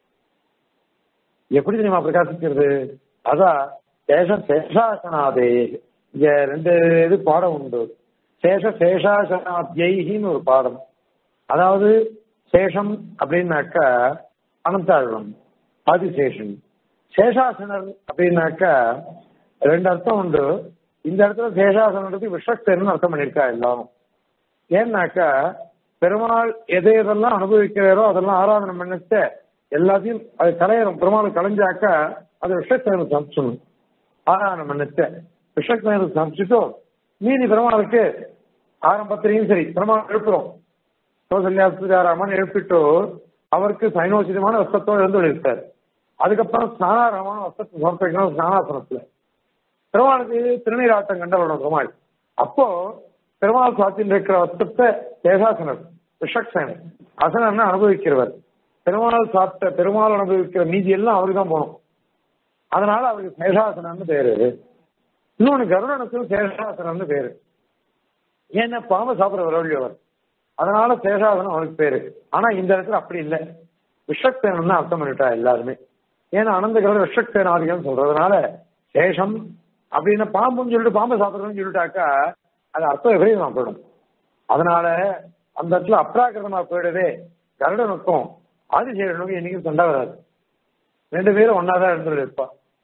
எப்படி தெரியுமா பிரகாசிக்கிறது அதான் சேஷ சேஷாசனாதே இங்க ரெண்டு இது பாடம் உண்டு சேஷ சேஷாசனாத்யின்னு ஒரு பாடம் அதாவது சேஷம் அப்படின்னாக்கா அனந்தாழ்வம் ஆதிசேஷன் சேஷாசனர் அப்படின்னாக்கா ரெண்டு அர்த்தம் உண்டு இந்த இடத்துல சேஷாசனத்துக்கு விஸ்வக்தர்னு அர்த்தம் பண்ணியிருக்கா எல்லாரும் ஏன்னாக்கா பெருமாள் எதை எதெல்லாம் அனுபவிக்கிறாரோ அதெல்லாம் ஆராதனை பண்ணிட்டு எல்லாத்தையும் அது கலையிறோம் பெருமாள் கலைஞ்சாக்கா அது விஷக்தனுக்கு சமைச்சணும் ஆராதனை பண்ணிட்டு விஷக்தனுக்கு சமைச்சிட்டோ மீதி பெருமாளுக்கு ஆரம்பத்திலையும் சரி பெருமாள் எழுப்புறோம் சோசல்யாசுராமன் எழுப்பிட்டு அவருக்கு சைனோசிதமான வஸ்தத்தோடு எழுந்துள்ளார் அதுக்கப்புறம் ஸ்நானாரமான வஸ்தத்தை சமர்ப்பிக்கணும் ஸ்நானாசனத்துல பெருமாளுக்கு திருநீராட்டம் கண்டவரோட பெருமாள் அப்போ பெருமாள் சாத்தியில் இருக்கிற வஸ்தத்தை சேஷாசனர் விஷக்சன் அசனம்னா அனுபவிக்கிறவர் பெருமாள் சாப்பிட்ட பெருமாள் அனுபவிக்கிற மீதி எல்லாம் அவருக்கு தான் போகணும் அதனால அவருக்கு சேஷாசனம்னு பேரு இன்னொன்னு கருடனுக்கும் சேஷாசனம்னு பேரு ஏன்னா பாம்பு சாப்பிட்ற வரவழியவர் அதனால சேஷாசனம் அவனுக்கு பேரு ஆனா இந்த இடத்துல அப்படி இல்லை விஷக்தேனம்னு அர்த்தம் பண்ணிட்டா எல்லாருமே ஏன்னா அனந்த கருட விஷக்தேனாதிகம் சொல்றதுனால சேஷம் அப்படின்னு பாம்புன்னு சொல்லிட்டு பாம்பு சாப்பிட்றதுன்னு சொல்லிட்டாக்கா அது அர்த்தம் விபரீதமா போயிடும் அதனால அந்த இடத்துல அப்ராகிருதமா போயிடுதே கருடனுக்கும் ஆதிசேஷனுக்கும் என்னைக்கும் சண்டை வராது ரெண்டு பேரும் ஒன்னாதான் இருந்துட்டு இருப்பா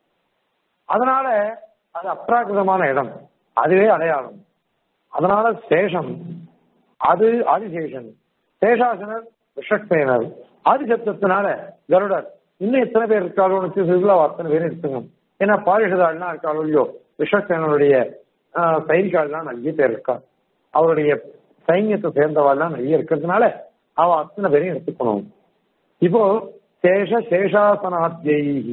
அதனால அது அப்ராகிருதமான இடம் அதுவே அடையாளம் அதனால சேஷம் அது ஆதிசேஷன் சேஷாசனர் விஷக்தேனர் ஆதிசப்தத்தினால கருடர் இன்னும் எத்தனை பேர் இருக்காளோ சிறுலா அத்தனை பேர் எடுத்துக்கணும் ஏன்னா பாரிஷதாள்லாம் இருக்காளோ இல்லையோ விஷக்தேனருடைய சைனிகாள்லாம் நிறைய பேர் இருக்கா அவருடைய சைன்யத்தை சேர்ந்தவாள்லாம் நிறைய இருக்கிறதுனால அவ அத்தனை பேரையும் எடுத்துக்கணும் இப்போ சேஷ சேஷாசனாத்யி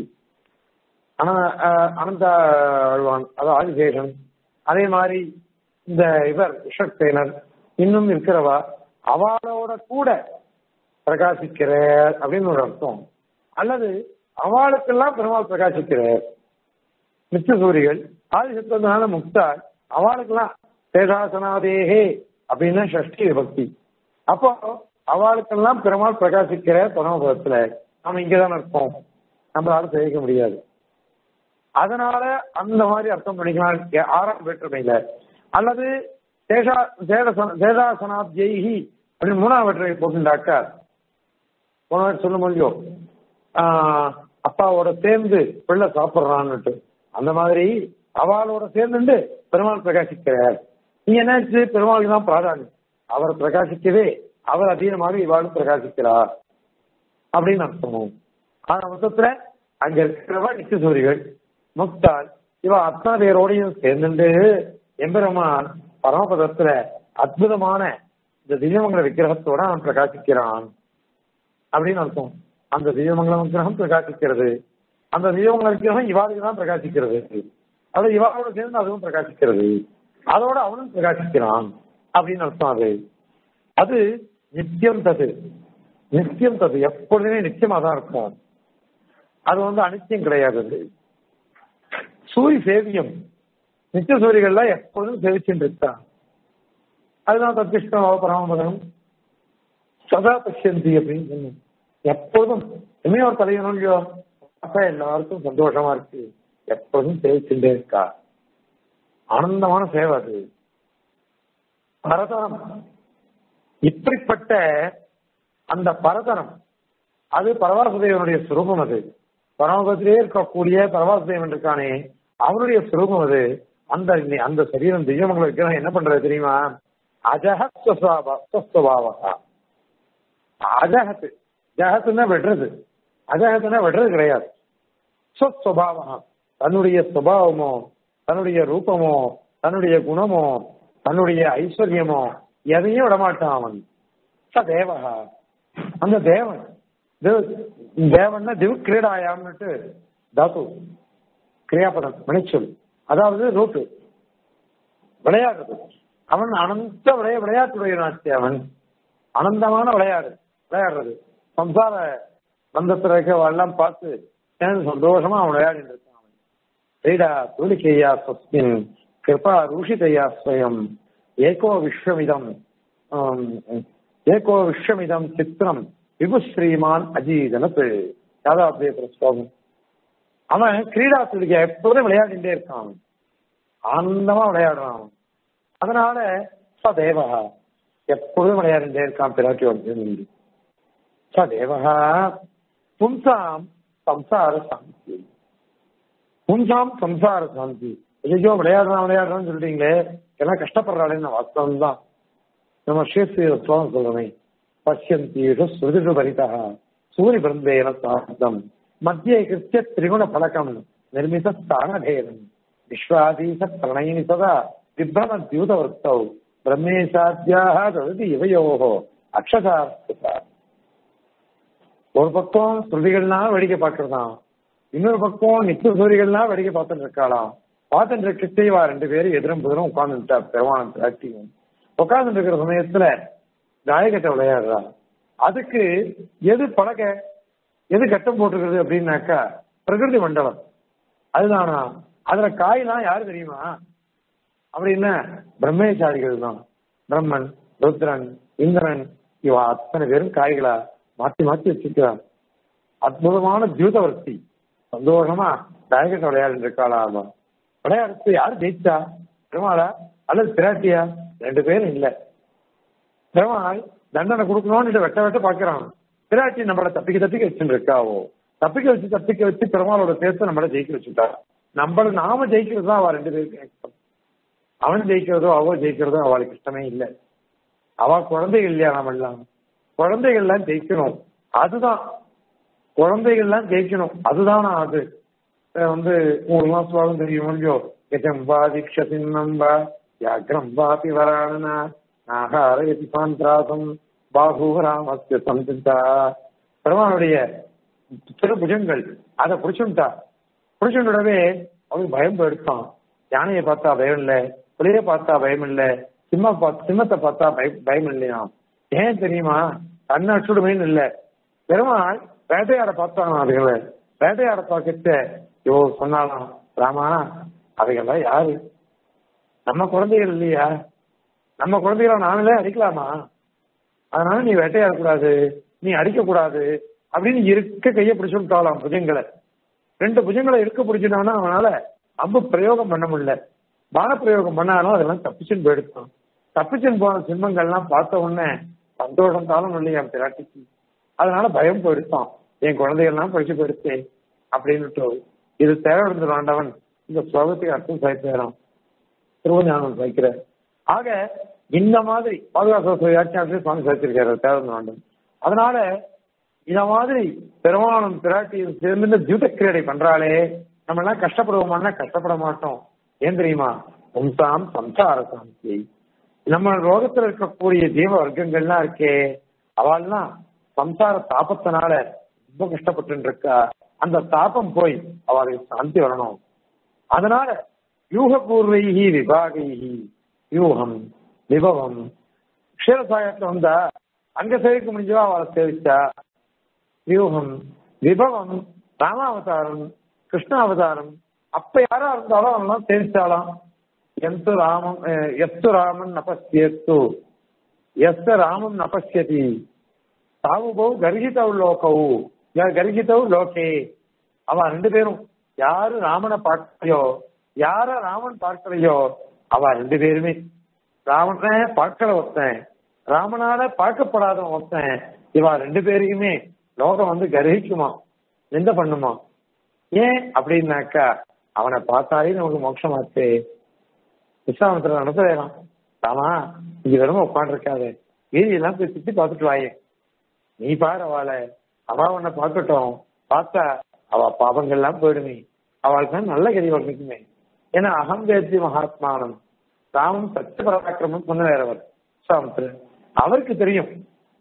ஆனா அனந்த ஆழ்வான் அதாவது ஆதிசேஷன் அதே மாதிரி இந்த இவர் விஷக்தேனர் இன்னும் இருக்கிறவா அவளோட கூட பிரகாசிக்கிறார் அப்படின்னு ஒரு அர்த்தம் அல்லது அவளுக்கெல்லாம் பெருமாள் பிரகாசிக்கிறார் மிச்ச சூரிகள் ஆதிசத்துவனால முக்தார் அவளுக்கெல்லாம் சேஷாசனாதேகே அப்படின்னா ஷஷ்டி விபக்தி அப்போ அவளுக்கெல்லாம் பெருமாள் பிரகாசிக்கிற பரமபதத்துல நம்ம இங்கதான் இருப்போம் நம்மளால தெரிவிக்க முடியாது அதனால அந்த மாதிரி அர்த்தம் பண்ணிக்கலாம் ஆறாம் வேற்றுமையில அல்லது சேஷா சேஷாசனாத் ஜெய்ஹி அப்படின்னு மூணாம் வேற்றுமை போட்டுண்டாக்கா போன சொல்ல முடியும் அப்பாவோட சேர்ந்து பிள்ளை சாப்பிட்றான்னுட்டு அந்த மாதிரி அவளோட சேர்ந்துட்டு பெருமாள் பிரகாசிக்கிறார் நீ என்னாச்சு பெருமாளுக்கு தான் பிராதானியம் அவர் பிரகாசிக்கவே அவர் அதீனமாக இவாளும் பிரகாசிக்கிறார் அப்படின்னு அர்த்தமும் ஆனா மொத்தத்துல அங்க இருக்கிறவ நித்தியசூரிகள் முக்தால் இவ அத்தனை பேரோடையும் சேர்ந்துட்டு எம்பெருமான் பரமபதத்துல அற்புதமான இந்த திவ்யமங்கல விக்கிரகத்தோட அவன் பிரகாசிக்கிறான் அப்படின்னு அர்த்தம் அந்த திவ்யமங்கல விக்கிரகம் பிரகாசிக்கிறது அந்த திவ்யமங்கல விக்கிரகம் இவாளுக்கு தான் பிரகாசிக்கிறது அது இவாளோட சேர்ந்து அதுவும் பிரகாசிக்கிறது அதோட அவனும் பிரகாசிக்கிறான் அப்படின்னு அர்த்தம் அது அது நித்தியம் தது நித்தியம் தது எப்பொழுதுமே நிச்சயமா தான் இருக்கும் அது வந்து அனித்தியம் கிடையாது அது சூரிய சேவியம் நித்திய சூரியகள்லாம் எப்பொழுதும் சேவிச்சுட்டு இருக்கா அதுதான் தத்கிருஷ்ண பரமபதம் சதா பசியந்தி அப்படின்னு சொன்னோம் எப்பொழுதும் இனிமே ஒரு தலைவனும் இல்லையோ அப்ப எல்லாருக்கும் சந்தோஷமா இருக்கு எப்பொழுதும் சேவிச்சுட்டே இருக்கா ஆனந்தமான சேவை அது பரதனம் இப்படிப்பட்ட அந்த பரதனம் அது பரவாசுதேவனுடைய சுரூபம் அது பரமபத்திலே இருக்கக்கூடிய பரவாசுதேவன் இருக்கானே அவனுடைய சுரூபம் அது அந்த அந்த சரீரம் திவ்யமங்கல விக்கிரகம் என்ன பண்றது தெரியுமா அஜகத் ஸ்வஸ்வபாவகா அஜகத் ஜகத்துன்னா விடுறது அஜகத்துனா விடுறது கிடையாது ஸ்வஸ்வபாவகா தன்னுடைய சுபாவமோ தன்னுடைய ரூபமோ தன்னுடைய குணமோ தன்னுடைய ஐஸ்வர்யமோ எதையும் விடமாட்டான் அவன் ச தேவகா அந்த தேவன் தேவ- தேவன்னா திவ் கிரீடாயாம்னுட்டு தாத்து கிரியாபதம் வினைச்சொல் அதாவது ரூட்டு விளையாடுறது அவன் அனந்த விளைய விளையாட்டுடைய நாட்சி அவன் அனந்தமான விளையாடு விளையாடுறது சம்சார பந்தத்துல இருக்கவெல்லாம் பார்த்து சேர்ந்து சந்தோஷமா அவன் விளையாடிட்டு இருக்கான் அவன் क्रीडा तूलिकेया स्वस्मिन् कृपा रूषितया स्वयं एको विश्वमिदम् ஆம், ஏகோ விஸ்வமிதம் சித்திரம் விபு ஸ்ரீமான் அஜீதனத் யாதாத்வேபுர ஸ்லோகம் அவன் கிரீடா துளிக்க எப்போதும் விளையாடிட்டே இருக்கான் அவன். ஆனந்தமா விளையாடுறான் அவன். அதனால ச தேவகா எப்பொழுதும் விளையாடிட்டே இருக்கான் பிராட்டியோட ச தேவகா பும்சாம் சம்சார சாந்தி பும்சாம் சம்சார சாந்தி ஐயோ விளையாடுறான் விளையாடுறான்னு சொல்றீங்களே எல்லாம் கஷ்டப்படுறாளேன்னு வாஸ்தவம் தான் நம்ம ஸ்ரீஸ்ரீர ஸ்லோகம் சொல்றேன் பசியந்தீஷு ஸ்ருதிஷு பரிதா சூரிய பிருந்தேன சாந்தம் மத்திய கிருத்திய திரிகுண பலகம் நிர்மித ஸ்தானபேதம் விஸ்வாதீச பிரணயினி சதா விப்ரம தியூதவர்த்தௌ பிரம்மேசாத்தியாக தகுதி இவையோகோ அக்ஷதார்த்தா ஒரு பக்கம் ஸ்ருதிகள்லாம் வேடிக்கை பார்க்கறதாம் இன்னொரு பக்கம் நித்திய சூரிகள்லாம் வேடிக்கை பார்த்துட்டு இருக்காளாம் பார்த்துட்டு இருக்க செய்வா ரெண்டு பேரும் எதிரும் புதிரும் உட்கார்ந்துட்டா பெருமானம் பிராட்டியும் உட்கார்ந்துட்டு இருக்கிற சமயத்துல தாயக்கட்டை விளையாடுறா அதுக்கு எது பழக எது கட்டம் போட்டுருக்குது அப்படின்னாக்கா பிரகிருதி மண்டலம் அதுதானா அதுல காயெல்லாம் யாரு தெரியுமா அப்படின்னா பிரம்மேசாரிகள் தான் பிரம்மன் ருத்ரன் இந்திரன் இவ அத்தனை பேரும் காய்களா மாத்தி மாத்தி வச்சிருக்கிறான் அற்புதமான தியூதவர்த்தி சந்தோஷமா தாயக்கட்டை விளையாடிட்டு இருக்காளா அவன் விளையாடுறது யார் ஜெயிச்சா பெருமாளா அல்லது பிராட்டியா ரெண்டு பேரும் இல்ல பெருமாள் தண்டனை கொடுக்கணும்னு வெட்ட வெட்ட பாக்குறான் பிராட்டி நம்மள தப்பிக்க தப்பிக்க வச்சுட்டு இருக்காவோ தப்பிக்க வச்சு தப்பிக்க வச்சு பெருமாளோட பேச நம்மள ஜெயிக்க வச்சுட்டா நம்மள நாம ஜெயிக்கிறது தான் அவ ரெண்டு பேருக்கு இஷ்டம். அவன் ஜெயிக்கிறதோ அவ ஜெயிக்கிறதோ அவளுக்கு இஷ்டமே இல்லை அவ குழந்தைகள் இல்லையா நம்ம எல்லாம் குழந்தைகள்லாம் ஜெயிக்கணும் அதுதான் குழந்தைகள்லாம் ஜெயிக்கணும் அதுதான் அது அஹ் வந்து உங்களுக்கு சுவாகம் தெரியும் இல்லையோ எஜம் வா தீட்சசின்னம் வா வியாக்கிரம் வாபி வராணனா நாகாரயதி சாந்திராசம் பாகுராமஸ்ய சந்திதா பெருமானுடைய திருபுஜங்கள் அதை புடிச்சுட்டா புடிச்சுடவே அவனுக்கு பயம் போயிடுச்சான் யானையை பார்த்தா பயம் இல்ல புலியை பார்த்தா பயம் இல்ல சிம்ம பார்த்து சிம்மத்தை பார்த்தா பயம் பயம் இல்லையா ஏன் தெரியுமா கண்ணை அச்சுடுமேன்னு இல்ல பெருமாள் வேட்டையாட பார்த்தாங்க அதுகளை வேட்டையாட பார்க்கச்ச யோ சொன்னாலாம் ராமா அவைகள்லாம் யாரு நம்ம குழந்தைகள் இல்லையா நம்ம குழந்தைகளை நாங்களே அடிக்கலாமா அதனால நீ வேட்டையாடக்கூடாது நீ அடிக்கக்கூடாது அப்படின்னு இருக்க கையை பிடிச்சு விட்டாலாம் புஜங்களை ரெண்டு புஜங்களை இருக்க பிடிச்சிட்டானா அவனால அம்பு பிரயோகம் பண்ண முடியல பான பிரயோகம் பண்ணாலும் அதெல்லாம் தப்பிச்சுன்னு போயிடுத்தான் தப்பிச்சுன்னு போன சிம்மங்கள்லாம் பார்த்த உடனே சந்தோஷம் காலம் இல்லையா பிராட்டிக்கு அதனால பயம் போயிடுத்தான் என் குழந்தைகள்லாம் படிச்சு போயிடுச்சு அப்படின்னுட்டு இது தேவைப்படுத்த ஆண்டவன் இந்த ஸ்லோகத்துக்கு அர்த்தம் சாய்க்கிறான் திருவஞானம் சாய்க்கிற ஆக இந்த மாதிரி பாதுகாப்பு வியாக்கியானத்தில் சுவாமி சாய்ச்சிருக்காரு தேவைப்படுத்த ஆண்டவன் அதனால இந்த மாதிரி பெருமானும் பிராட்டியும் சேர்ந்து ஜூத கிரீடை பண்றாளே நம்ம எல்லாம் கஷ்டப்படுவோமான்னா கஷ்டப்பட மாட்டோம் ஏன் தெரியுமா உம்சாம் சம்சார சாந்தி நம்ம ரோகத்துல இருக்கக்கூடிய ஜீவ வர்க்கங்கள்லாம் இருக்கே அவள்லாம் சம்சார தாபத்தினால ரொம்ப கஷ்டப்பட்டு இருக்கா அந்த தாபம் போய் அவளுக்கு சாந்தி வரணும் அதனால யூகபூர்வைகி விபாகைகி யூகம் விபவம் க்ஷீரசாயத்துல வந்தா அங்க சேவிக்க முடிஞ்சவா அவளை சேவிச்சா வியூகம் விபவம் ராமாவதாரம் கிருஷ்ணாவதாரம் அப்ப யாரா இருந்தாலும் அவெல்லாம் சேவிச்சாலாம் எந்த ராமம் எஸ்து ராமன் நபஸ்யத்து எஸ்த ராமம் நபஸ்யதி தாவுபோ கர்ஹிதவு லோகவு கர்ஹிதவு லோகே அவ ரெண்டு பேரும் யாரு ராமனை பார்க்கலையோ யார ராமன் பார்க்கலையோ அவ ரெண்டு பேருமே ராமனை பார்க்கல ஒருத்தன் ராமனால பார்க்கப்படாத ஒருத்தன் இவா ரெண்டு பேருக்குமே லோகம் வந்து கர்ஹிக்குமா எந்த பண்ணுமா ஏன் அப்படின்னாக்கா அவனை பார்த்தாலே நமக்கு மோட்சமாச்சு விஸ்வாமத்திர நடத்துவேலாம் ராமா இங்க வெறும் உட்காந்துருக்காது வீதியெல்லாம் போய் சுத்தி பார்த்துட்டு வாயே நீ பாரு அவளை அவ உன்னை பார்க்கட்டும் பார்த்தா அவ பாபங்கள்லாம் போயிடுமே அவளுக்கு தான் நல்ல கதி வர்ணிக்குமே ஏன்னா அகம்பேத்தி மகாத்மானம் ராமன் சத்திய பராக்கிரமம் சொன்ன வேறவர் விஸ்வாமித்திரன் அவருக்கு தெரியும்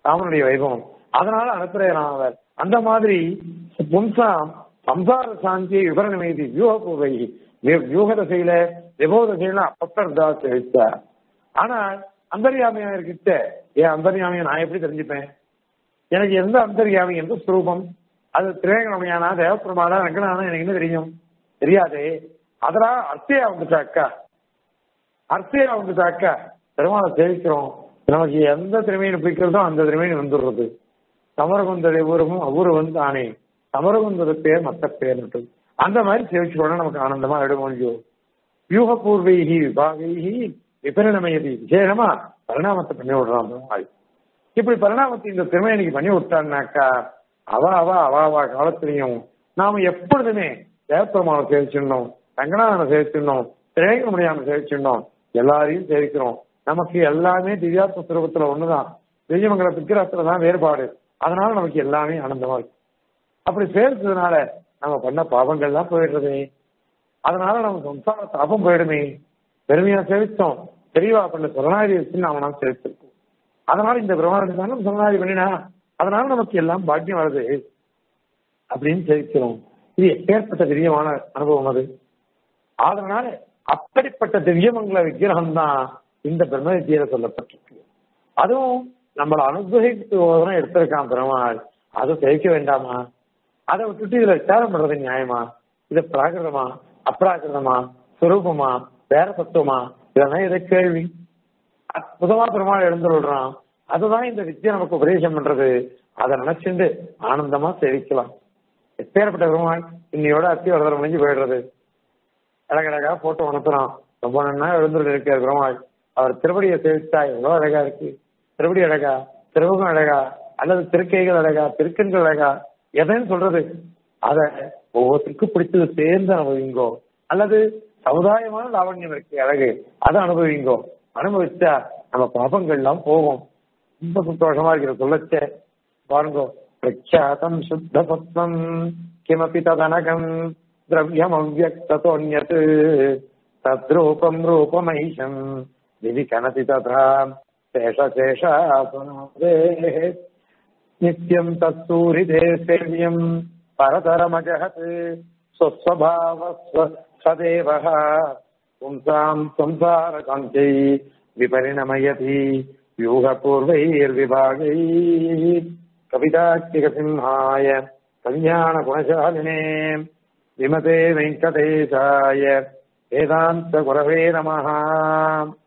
ராமனுடைய வைபவம் அதனால அனுப்புறேன் அவர் அந்த மாதிரி பும்சாம் சம்சார சாந்தியை விவரணமேதி வியூகபூர்வை வியூக தசையில விபோ தசையில அப்பப்பா தெரிவித்தார் ஆனால் அந்தர்யாமியா இருக்கிட்ட ஏன் அந்தர்யாமியை நான் எப்படி தெரிஞ்சுப்பேன் எனக்கு எந்த அந்தர்யாமி எந்த ஸ்வரூபம் அது திரேகணமையானா தேவப்பெருமானா ரங்கனானா எனக்கு என்ன தெரியும் தெரியாதே அதெல்லாம் அர்த்தையா வந்துட்டாக்கா அர்த்தையா வந்துட்டாக்கா பெருமாளை சேவிக்கிறோம் நமக்கு எந்த திறமையை பிடிக்கிறதோ அந்த திறமையை வந்துடுறது சமரகுந்தரை ஊரமும் அவ்வூரு வந்து ஆனே சமரகுந்தர பேர் மத்த பேர் மட்டும் அந்த மாதிரி சேவிச்சோட நமக்கு ஆனந்தமா எடுமொழியோ வியூக பூர்வைகி விபாகைகி விபரிணமயதி விசேஷமா பரிணாமத்தை பண்ணி விடுறான் பெருமாள் இப்படி பரிணாமத்தை இந்த திறமையை இன்னைக்கு பண்ணி விட்டான்னாக்கா அவ அவ அவ அவ காலத்திலையும் நாம எப்பொழுதுமே தேவப்பெருமானை சேவிச்சிடணும் ரங்கநாதனை சேவிச்சிடணும் திரேக முடியாம சேவிச்சிடணும் எல்லாரையும் சேவிக்கிறோம் நமக்கு எல்லாமே திவ்யாத்ம சுரூபத்துல ஒண்ணுதான் திவ்யமங்கல விக்கிரத்துல தான் வேறுபாடு அதனால நமக்கு எல்லாமே ஆனந்தமா இருக்கு அப்படி சேர்த்ததுனால நம்ம பண்ண பாவங்கள்லாம் போயிடுறதே அதனால நம்ம சம்சார தாபம் போயிடுமே பெருமையா சேவித்தோம் பெரியவா பண்ண சரணாதி வச்சு நாம நாம் சேவித்திருக்கோம் அதனால இந்த பிரமாணம் தானே சரணாதி பண்ணினா அதனால நமக்கு எல்லாம் பாக்கியம் வருது அப்படின்னு சேவிக்கிறோம் இது எப்பேற்பட்ட திவ்யமான அனுபவம் அது அதனால அப்படிப்பட்ட திவ்யமங்கல விக்கிரகம் தான் இந்த பிரம்ம வித்தியில சொல்லப்பட்டிருக்கு அதுவும் நம்மளை அனுகிரகித்து எடுத்திருக்கான் பெருமாள் அதை சேவிக்க வேண்டாமா அதை விட்டுட்டு இதுல விசாரம் பண்றது நியாயமா இது பிராகிருதமா அப்ராகிருதமா சுரூபமா வேற தத்துவமா இதெல்லாம் இதை கேள்வி அற்புதமா பெருமாள் எழுந்துள்ளான் அதுதான் இந்த வித்தியை நமக்கு உபதேசம் பண்றது அதை நினைச்சுண்டு ஆனந்தமா சேவிக்கலாம் எப்பேற்பட்ட பெருமாள் இன்னையோட அத்தி வரதல் முடிஞ்சு போயிடுறது அழகழகா போட்டோ அனுப்புறான் ரொம்ப நன்னா எழுந்துள்ள இருக்கார் பெருமாள் அவர் திருவடியை சேவித்தா எவ்வளவு அழகா இருக்கு திருவடி அழகா திருமுகம் அழகா அல்லது திருக்கைகள் அழகா திருக்கண்கள் அழகா எதைன்னு சொல்றது அத ஒவ்வொருத்தருக்கும் பிடிச்சது சேர்ந்து அனுபவிங்கோ அல்லது சமுதாயமான லாவண்யம் இருக்கு அழகு அதை அனுபவிங்கோ அனுபவிச்சா நம்ம பாபங்கள்லாம் போகும் ரொம்ப சந்தோஷமா இருக்கிற சொல்லச்ச பாருங்கோ பிரக்யாதம் சுத்த பத்மம் கிமபி ததனகம் திரவியம் அவ்வக்தோன்யத் தத்ரூபம் ரூபமைஷம் விதி கனதி ததா சேஷசேஷாசனாதே நித்யம் தத்சூரிதே சேவியம் பரதரமஜகத் स्वस्वभाव सदेवः पुंसाम् संसारकान्त्यै विपरिणमयति व्यूहपूर्वैर्विभागैः कवितात्मिकसिंहाय कल्याणगुणशालिने विमते वेङ्कटेशाय वेदान्तगुरवे नमः